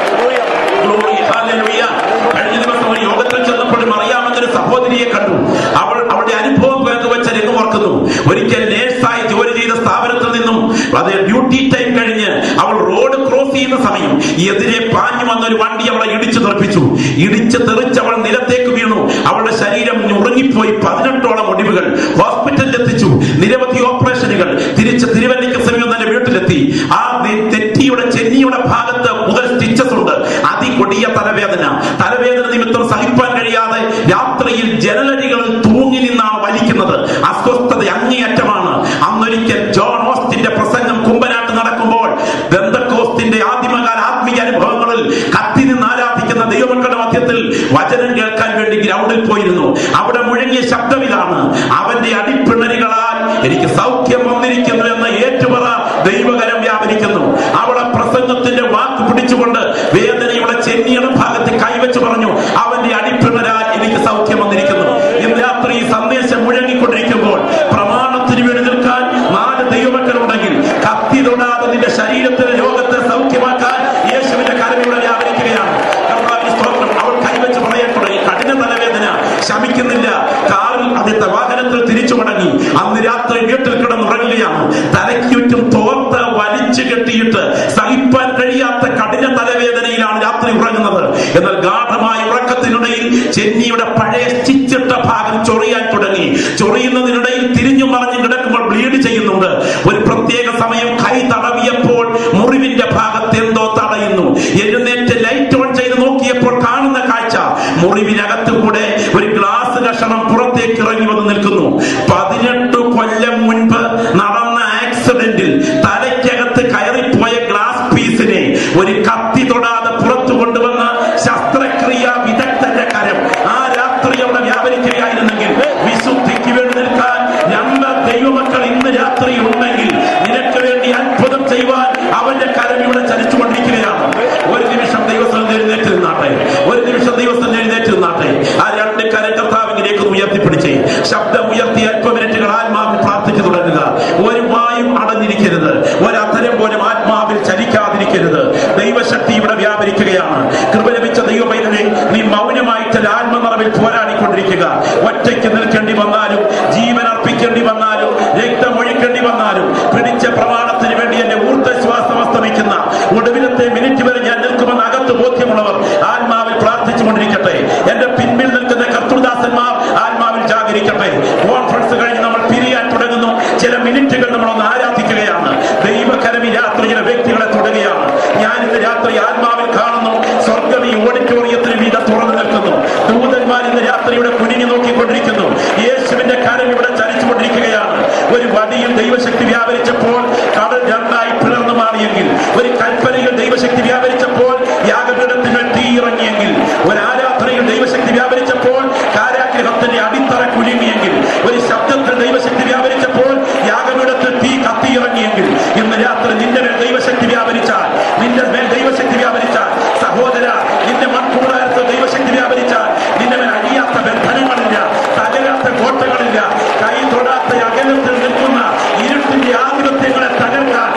Glory, hallelujah. കഴിഞ്ഞ ദിവസം ഒരു യോഗത്തിൽ ചെന്നപ്പോഴും അറിയാമെന്നൊരു സഹോദരിയെ കണ്ടു അവൾ അവളുടെ അനുഭവം പങ്കുവെച്ച രംഗം ഓർക്കുന്നു ഒരിക്കൽ നേഴ്സായി ജോലി ചെയ്ത സ്ഥാപനത്തിൽ നിന്നും അത് ഡ്യൂട്ടി ടൈം കഴിഞ്ഞ് അവൾ റോഡ് ക്രോസ് ചെയ്യുന്ന സമയം എതിരെ പാഞ്ഞു വന്ന ഒരു വണ്ടി അവളെ ഇടിച്ചു തെറിപ്പിച്ചു ഇടിച്ച് തെറിച്ച് അവൾ നിലത്തേക്ക് വീണു അവളുടെ ശരീരം ഉറങ്ങിപ്പോയി പതിനെട്ടോളം ഒടിവുകൾ ഹോസ്പിറ്റലിൽ എത്തിച്ചു നിരവധി ഓപ്പറേഷനുകൾ തിരിച്ച് തിരുവല്ലയ്ക്ക് സമീപം തന്നെ വീട്ടിലെത്തി ആ നെ- നെറ്റിയുടെ ചെന്നിയുടെ ഭാഗത്ത് മുതൽ സ്റ്റിച്ചസ് ഉണ്ട് അതികൊടിയ തലവേദന തലവേദന നിമിത്തം സഹിപ്പാൻ കഴിയാതെ രാത്രിയിൽ ജനലരികളിൽ തൂങ്ങി നിന്നാണ് വലിക്കുന്നത് അസ്വസ്ഥത അങ്ങേയറ്റമാണ് അന്നൊരിക്കൽ ജോൺ ഓസ്റ്റിന്റെ പ്രസംഗം കുമ്പനാട്ട് നടക്കുമ്പോൾ ബന്ധക്കോസ്റ്റിന്റെ ആദിമകാല ആത്മീയ അനുഭവങ്ങളിൽ കത്തി നിന്ന് ആരാധിക്കുന്ന ദൈവമക്കളുടെ മധ്യത്തിൽ വചനം കേൾക്കാൻ വേണ്ടി ഗ്രൗണ്ടിൽ പോയിരുന്നു അവിടെ മുഴങ്ങിയ ശബ്ദം ഇതാണ് അവന്റെ അടിപ്പിണരികളാൽ എനിക്ക് സൗഖ്യം വന്നിരിക്കുന്നു എന്ന ഏറ്റുപറ ദൈവകരം വ്യാപരിക്കുന്നു അവിടെ പ്രസംഗത്തിന്റെ വാക്ക് പിടിച്ചുകൊണ്ട് വേദനയുടെ ചെന്നിയുടെ ഭാഗത്ത് കൈവച്ച് പറഞ്ഞു അവന്റെ അടിപ്പിണരാൽ എനിക്ക് സൗഖ്യം വന്നിരിക്കുന്നു ഇന്ന് രാത്രി ഈ സന്ദേശം മുഴങ്ങിക്കൊണ്ടിരിക്കുമ്പോൾ പ്രമാണത്തിന് വേണ്ടി നിൽക്കാൻ നാല് ദൈവമക്കളുണ്ടെങ്കിൽ കത്തി തൊടാതെ നിന്റെ ശരീരത്തിലെ രോഗത്തെ സൗഖ്യമാക്കാൻ യേശുവിന്റെ കരമിവിടെ വ്യാപരിക്കുകയാണ് കർത്താവിന് സ്തോത്രം അവൾ കൈവച്ച് പറയാൻ തുടങ്ങി കഠിന തലവേദന ശമിക്കുന്നില്ല കാറിൽ അതിന്റെ വാഹനത്തിൽ തിരിച്ചു മടങ്ങി അന്ന് രാത്രി വീട്ടിൽ കിടന്നുറങ്ങുകയാണ് തലയ്ക്കുറ്റും തോർത്ത് വലിച്ചു കെട്ടിയിട്ട് സഹിപ്പാൻ കഴിയാത്ത കഠിന തലവേദനയിലാണ് രാത്രി ഉറങ്ങുന്നത് എന്നാൽ ഗാഠമായ ഉറക്കത്തിനിടയിൽ ചെന്നിയുടെ പഴയ സ്റ്റിച്ചിട്ട ഭാഗം ചൊറിയാൻ തുടങ്ങി ചൊറിയുന്നതിനിടയിൽ തിരിഞ്ഞു മറിഞ്ഞു കിടക്കുമ്പോൾ ബ്ലീഡ് ചെയ്യുന്നുണ്ട് ഒരു പ്രത്യേക സമയം കൈ തടവിയപ്പോൾ മുറിവിന്റെ ഭാഗത്ത് എന്തോ തടയുന്നു എഴുന്നേറ്റ് ലൈറ്റ് ഓൺ ചെയ്ത് നോക്കിയപ്പോൾ കാണുന്ന കാഴ്ച മുറിവിനകത്ത് കൂടെ ഒരു ഗ്ലാസ് കഷണം പുറത്തേക്ക് ഇറങ്ങി വന്ന് നിൽക്കുന്നു പതിനെട്ട് കൊല്ലം മുൻപ് നടന്ന ആക്സിഡന്റിൽ തലയ്ക്കകത്ത് കയറിപ്പോയ ഗ്ലാസ് പീസിനെ ഒരു കത്തി തൊടാതെ പുറത്തു കൊണ്ടുവന്ന ശസ്ത്രക്രിയ വിദഗ്ധന്റെ കരം ആ രാത്രി അവിടെ വ്യാപരിക്കുകയായിരുന്നെങ്കിൽ വിശുദ്ധിക്ക് വേണ്ടി നിൽക്കാൻ രണ്ട് ദൈവമക്കൾ ഇന്ന് രാത്രി ഉണ്ടെങ്കിൽ നിനക്ക് വേണ്ടി അത്ഭുതം ചെയ്യുവാൻ അവന്റെ കരം ഇവിടെ ചലിച്ചുകൊണ്ടിരിക്കുകയാണ് ഒരു നിമിഷം ദൈവസ്ഥലം എഴുന്നേറ്റ് നിന്നാട്ടെ ഒരു നിമിഷം ദൈവസ്ഥലം എഴുന്നേറ്റ് നിന്നാട്ടെ ആ രണ്ട് കരം കർത്താവിലേക്ക് ഒന്ന് ഉയർത്തിപ്പിടിച്ചേ ശബ്ദം ഉയർത്തി അല്പ മിനിറ്റുകൾ ആത്മാവിൽ പ്രാർത്ഥിച്ചു തുടങ്ങുക ഒരു വായും അടഞ്ഞിരിക്കരുത് ഒരത്തരം പോലും ആത്മാവിൽ ചലിക്കാതിരിക്കരുത് ദൈവശക്തി ഇവിടെ വ്യാപരിക്കുകയാണ് കൃപ ലഭിച്ച ദൈവമൈതനെ നീ മൗനമായിട്ട് ആത്മനിറവിൽ പോരാടിക്കൊണ്ടിരിക്കുക ഒറ്റയ്ക്ക് നിൽക്കേണ്ടി വന്നാലും ജീവൻ അർപ്പിക്കേണ്ടി വന്നാലും രക്തം ഒഴിക്കേണ്ടി വന്നാലും പിടിച്ച പ്രമാണത്തിന് വേണ്ടി എന്റെ ഊർജ്ജശ്വാസം അസ്തമിക്കുന്ന ഒടുവിലത്തെ മിനിറ്റ് വരെ ഞാൻ നിൽക്കുമെന്ന് അകത്ത് ബോധ്യമുള്ളവർ ആത്മാവിൽ പ്രാർത്ഥിച്ചുകൊണ്ടിരിക്കട്ടെ എന്റെ പിൻപിൽ നിൽക്കുന്ന കർത്തൃദാസന്മാർ ആത്മാവിൽ ജാഗരിക്കട്ടെ കോൺഫറൻസ് കഴിഞ്ഞ് നമ്മൾ പിരിയാൻ തുടങ്ങുന്നു ചില മിനിറ്റുകൾ നമ്മൾ ഒന്ന് ആരാധിക്കുകയാണ് ദൈവകരമി രാത്രി ചില വ്യക്തികളെ തൊടുകയാണ് ഞാൻ ഇന്ന് രാത്രി ആത്മാവിൽ കാണുന്നു സ്വർഗം ഈ ഓഡിറ്റോറിയത്തിന് വീത തുറന്നു നിൽക്കുന്നു ദൂതന്മാർ ഇന്ന് രാത്രിയുടെ കുനിഞ്ഞു നോക്കിക്കൊണ്ടിരിക്കുന്നു യേശുവിന്റെ കരം ഇവിടെ ചലിച്ചുകൊണ്ടിരിക്കുകയാണ് ഒരു വടിയിൽ ദൈവശക്തി വ്യാപരിച്ചപ്പോൾ കടൽ രണ്ടായി പിളർന്നു മാറിയെങ്കിൽ ഒരു കൽപ്പനയിൽ ദൈവശക്തി വ്യാപരിച്ചപ്പോൾ യാഗപീഠത്തിന്മേൽ തീ ഇറങ്ങിയെങ്കിൽ ഒരു ആരാധനയിൽ ദൈവശക്തി വ്യാപരിച്ചപ്പോൾ കാരാഗ്രഹത്തിന്റെ അടിത്തറ കുലുങ്ങിയെങ്കിൽ ഒരു ശബ്ദത്തിൽ ദൈവശക്തി വ്യാപരിച്ചപ്പോൾ യാഗപീഠത്തിൽ തീ കത്തിയിറങ്ങിയെങ്കിൽ ഇന്ന് രാത്രി നിന്റെ മേൽ ദൈവശക്തി വ്യാപരിച്ചാൽ നിന്റെ മേൽ ദൈവശക്തി വ്യാപരിച്ചാൽ സഹോദര നിന്റെ മൺകൂടാരത്ത് ദൈവശക്തി വ്യാപരിച്ചാൽ നിന്റെ മേൽ അഴിയാത്ത ബന്ധനങ്ങളില്ല തകരാത്ത കോട്ടകളില്ല കൈ തൊടാത്ത അകലത്തിൽ നിൽക്കുന്ന ഇരുട്ടിന്റെ ആധിപത്യങ്ങളെ തകർക്കാൻ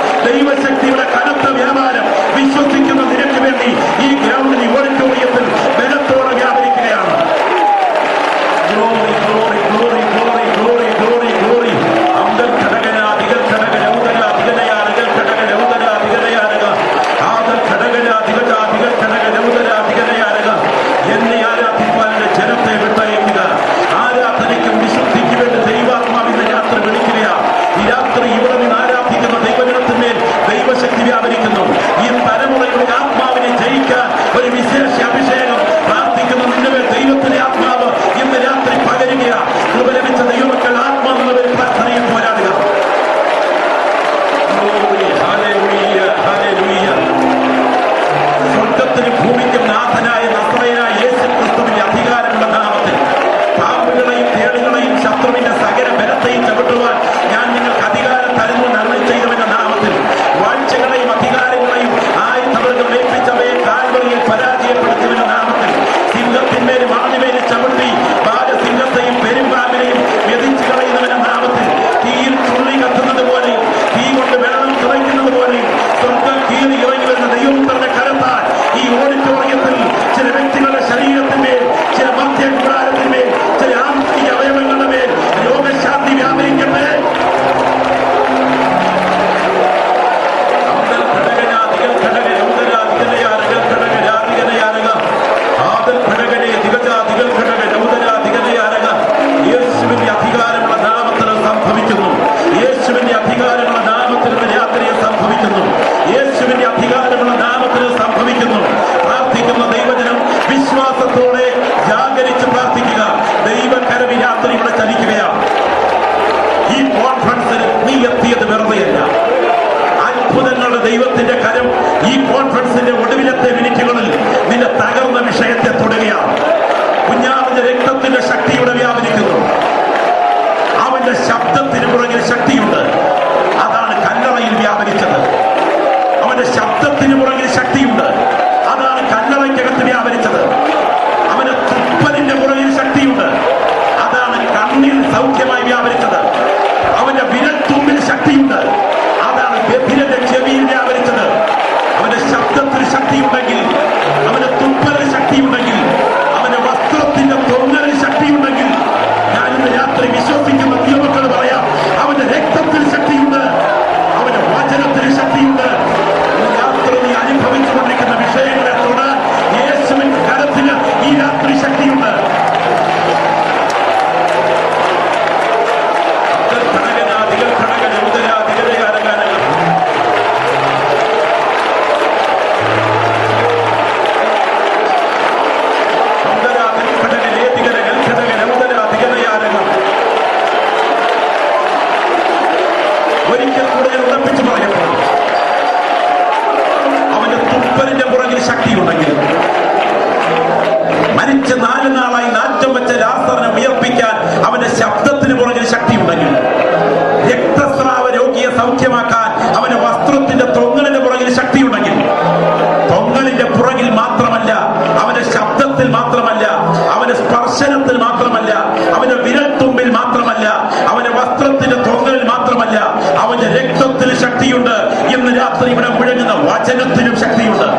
വിടുതലാക്കാൻ അവന്റെ വസ്ത്രത്തിന്റെ തൊങ്ങലിന്റെ പുറകിൽ ശക്തിയുണ്ടെങ്കിൽ തൊങ്ങലിന്റെ പുറകിൽ മാത്രമല്ല അവന്റെ ശബ്ദത്തിൽ മാത്രമല്ല അവന്റെ സ്പർശനത്തിൽ മാത്രമല്ല അവന്റെ വിരൽത്തുമ്പിൽ മാത്രമല്ല അവന്റെ വസ്ത്രത്തിന്റെ തൊങ്ങലിൽ മാത്രമല്ല അവന്റെ രക്തത്തിന് ശക്തിയുണ്ട് ഇന്ന് രാത്രി ഇവിടെ മുഴങ്ങുന്ന വചനത്തിനും ശക്തിയുണ്ട്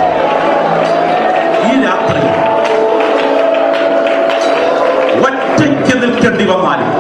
ഈ രാത്രി ഒറ്റയ്ക്ക് നിൽക്കേണ്ടി വന്നാലും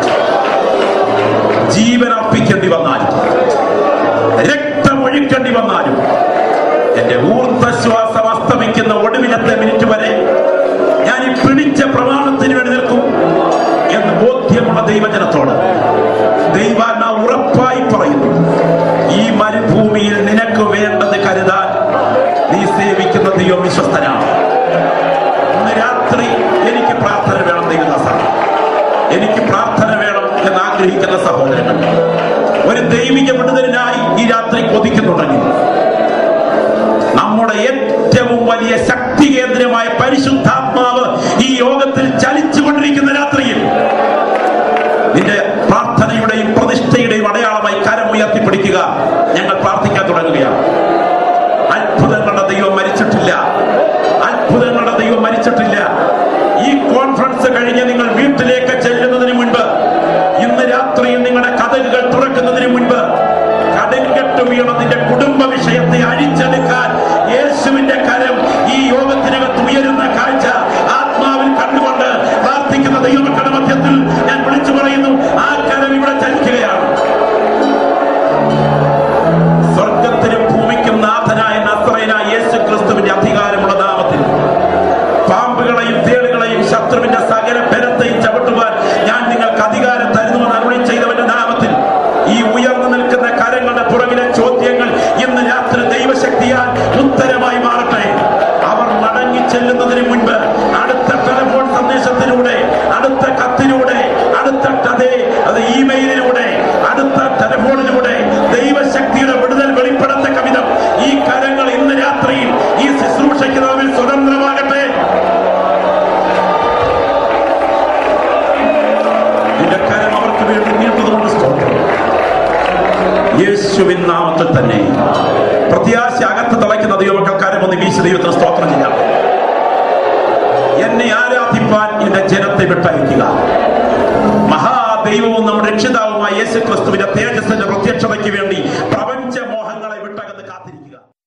ജീവൻ അർപ്പിക്കേണ്ടി വന്നാലും രക്തമൊഴിക്കേണ്ടി വന്നാലും എന്റെ ഊർദ്ധശ്വാസം അസ്തമിക്കുന്ന ഒടുവിലത്തെ മിനിറ്റ് വരെ ഞാൻ ഈ പിടിച്ച പ്രമാണത്തിന് വേണ്ടി നിൽക്കും എന്ന് ബോധ്യമുള്ള ദൈവജനത്തോട് ദൈവാത്മ ഉറപ്പായി പറയുന്നു ഈ മരുഭൂമിയിൽ നിനക്ക് വേണ്ടത് കരുതാൻ നീ സേവിക്കുന്ന ദൈവം വിശ്വസ്തനാണ് ഇന്ന് രാത്രി എനിക്ക് പ്രാർത്ഥന വേണം ദൈവദാസ എനിക്ക് പ്രാർത്ഥന വേണം എന്ന് ആഗ്രഹിക്കുന്ന സഹോദരങ്ങൾ ഒരു ദൈവിക വിടുതലിനായി ഈ രാത്രി കൊതിക്കുന്നുണ്ടെങ്കിൽ നമ്മുടെ ഏറ്റവും വലിയ ശക്തി കേന്ദ്രമായ പരിശുദ്ധാത്മാവ് ഈ യോഗത്തിൽ ചലിച്ചുകൊണ്ടിരിക്കുന്ന രാത്രിയിൽ നിന്റെ പ്രാർത്ഥനയുടെയും പ്രതിഷ്ഠയുടെയും അടയാളമായി കരം ഉയർത്തിപ്പിടിക്കുക ഞങ്ങൾ പ്രാർത്ഥിക്കാൻ തുടങ്ങുകയാണ് അത്ഭുതങ്ങളുടെ ദൈവം മരിച്ചിട്ടില്ല അത്ഭുതങ്ങളുടെ ദൈവം മരിച്ചിട്ടില്ല ഈ കോൺഫറൻസ് കഴിഞ്ഞ് നിങ്ങൾ വീട്ടിലേക്ക് ചെല്ലുന്നതിന് മുൻപ് ഇന്ന് രാത്രിയിൽ നിങ്ങളുടെ കഥകുകൾ തുറക്കുന്നതിന് മുൻപ് കടൽകെട്ട് വീണ നിന്റെ കുടുംബ വിഷയത്തെ അഴിച്ചെടുക്കാൻ യേശുവിന്റെ കരം ഈ യോഗത്തിനകത്ത് ഉയരുന്ന കാഴ്ച ആത്മാവിൽ കണ്ടുകൊണ്ട് പ്രാർത്ഥിക്കുന്ന ദൈവമക്കളുടെ മധ്യത്തിൽ ഞാൻ വിളിച്ചു പറയുന്നു ആ കരം ഇവിടെ ചലിക്കുകയാണ് സ്വർഗത്തിനും ഭൂമിക്കും നാഥനായ നസ്രയനായ യേശു ക്രിസ്തുവിന്റെ അധികാരമുള്ള നാമത്തിൽ പാമ്പുകളെയും തേളുകളെയും ശത്രുവിന്റെ സകല ബലത്തെയും ചവിട്ടുവാൻ ഞാൻ നിങ്ങൾക്ക് അധികാരം തരുന്നുവെന്ന് അരുളി ചെയ്തവന്റെ നാമത്തിൽ ഈ ഉയർന്നു നിൽക്കുന്ന കരങ്ങളുടെ പുറകിലെ ചോദ്യങ്ങൾ ഇന്ന് രാത്രി ദൈവശക്തിയാൽ ഉത്തരമായി മാറട്ടെ അവർ മടങ്ങി ചെല്ലുന്നതിന് മുൻപ് അടുത്ത ടെലിഫോൺ സന്ദേശത്തിലൂടെ അടുത്ത കത്തിലൂടെ അടുത്ത കഥേ അത് ഇമെയിലിലൂടെ അടുത്ത ടെലിഫോണിലൂടെ ദൈവശക്തിയുടെ വിടുതൽ വെളിപ്പെടത്തക്ക വിധം ഈ കരങ്ങൾ ഇന്ന് രാത്രിയിൽ ഈ ശുശ്രൂഷയ്ക്ക് തമ്മിൽ സ്വതന്ത്രമാകട്ടെ നിന്റെ കരം അവർക്ക് വേണ്ടി നീട്ടുന്നുകൊണ്ട് സ്തോത്രം യേശുവിൻ നാമത്തിൽ തന്നെ പ്രത്യാശ അകത്ത് തിളയ്ക്കുന്ന ദൈവമക്കൾക്കാരും ഒന്ന് വീശി ദൈവത്തിന് സ്തോത്രം ചെയ്യാം എന്നെ ആരാധിപ്പാൻ എന്റെ ജനത്തെ വിട്ടയക്കുക മഹാദൈവവും നമ്മുടെ രക്ഷിതാവുമായ യേശു ക്രിസ്തുവിന്റെ തേജസ്സിന്റെ പ്രത്യക്ഷതയ്ക്ക് വേണ്ടി പ്രപഞ്ച മോഹങ്ങളെ വിട്ടകന്ന് കാത്തിരിക്കുക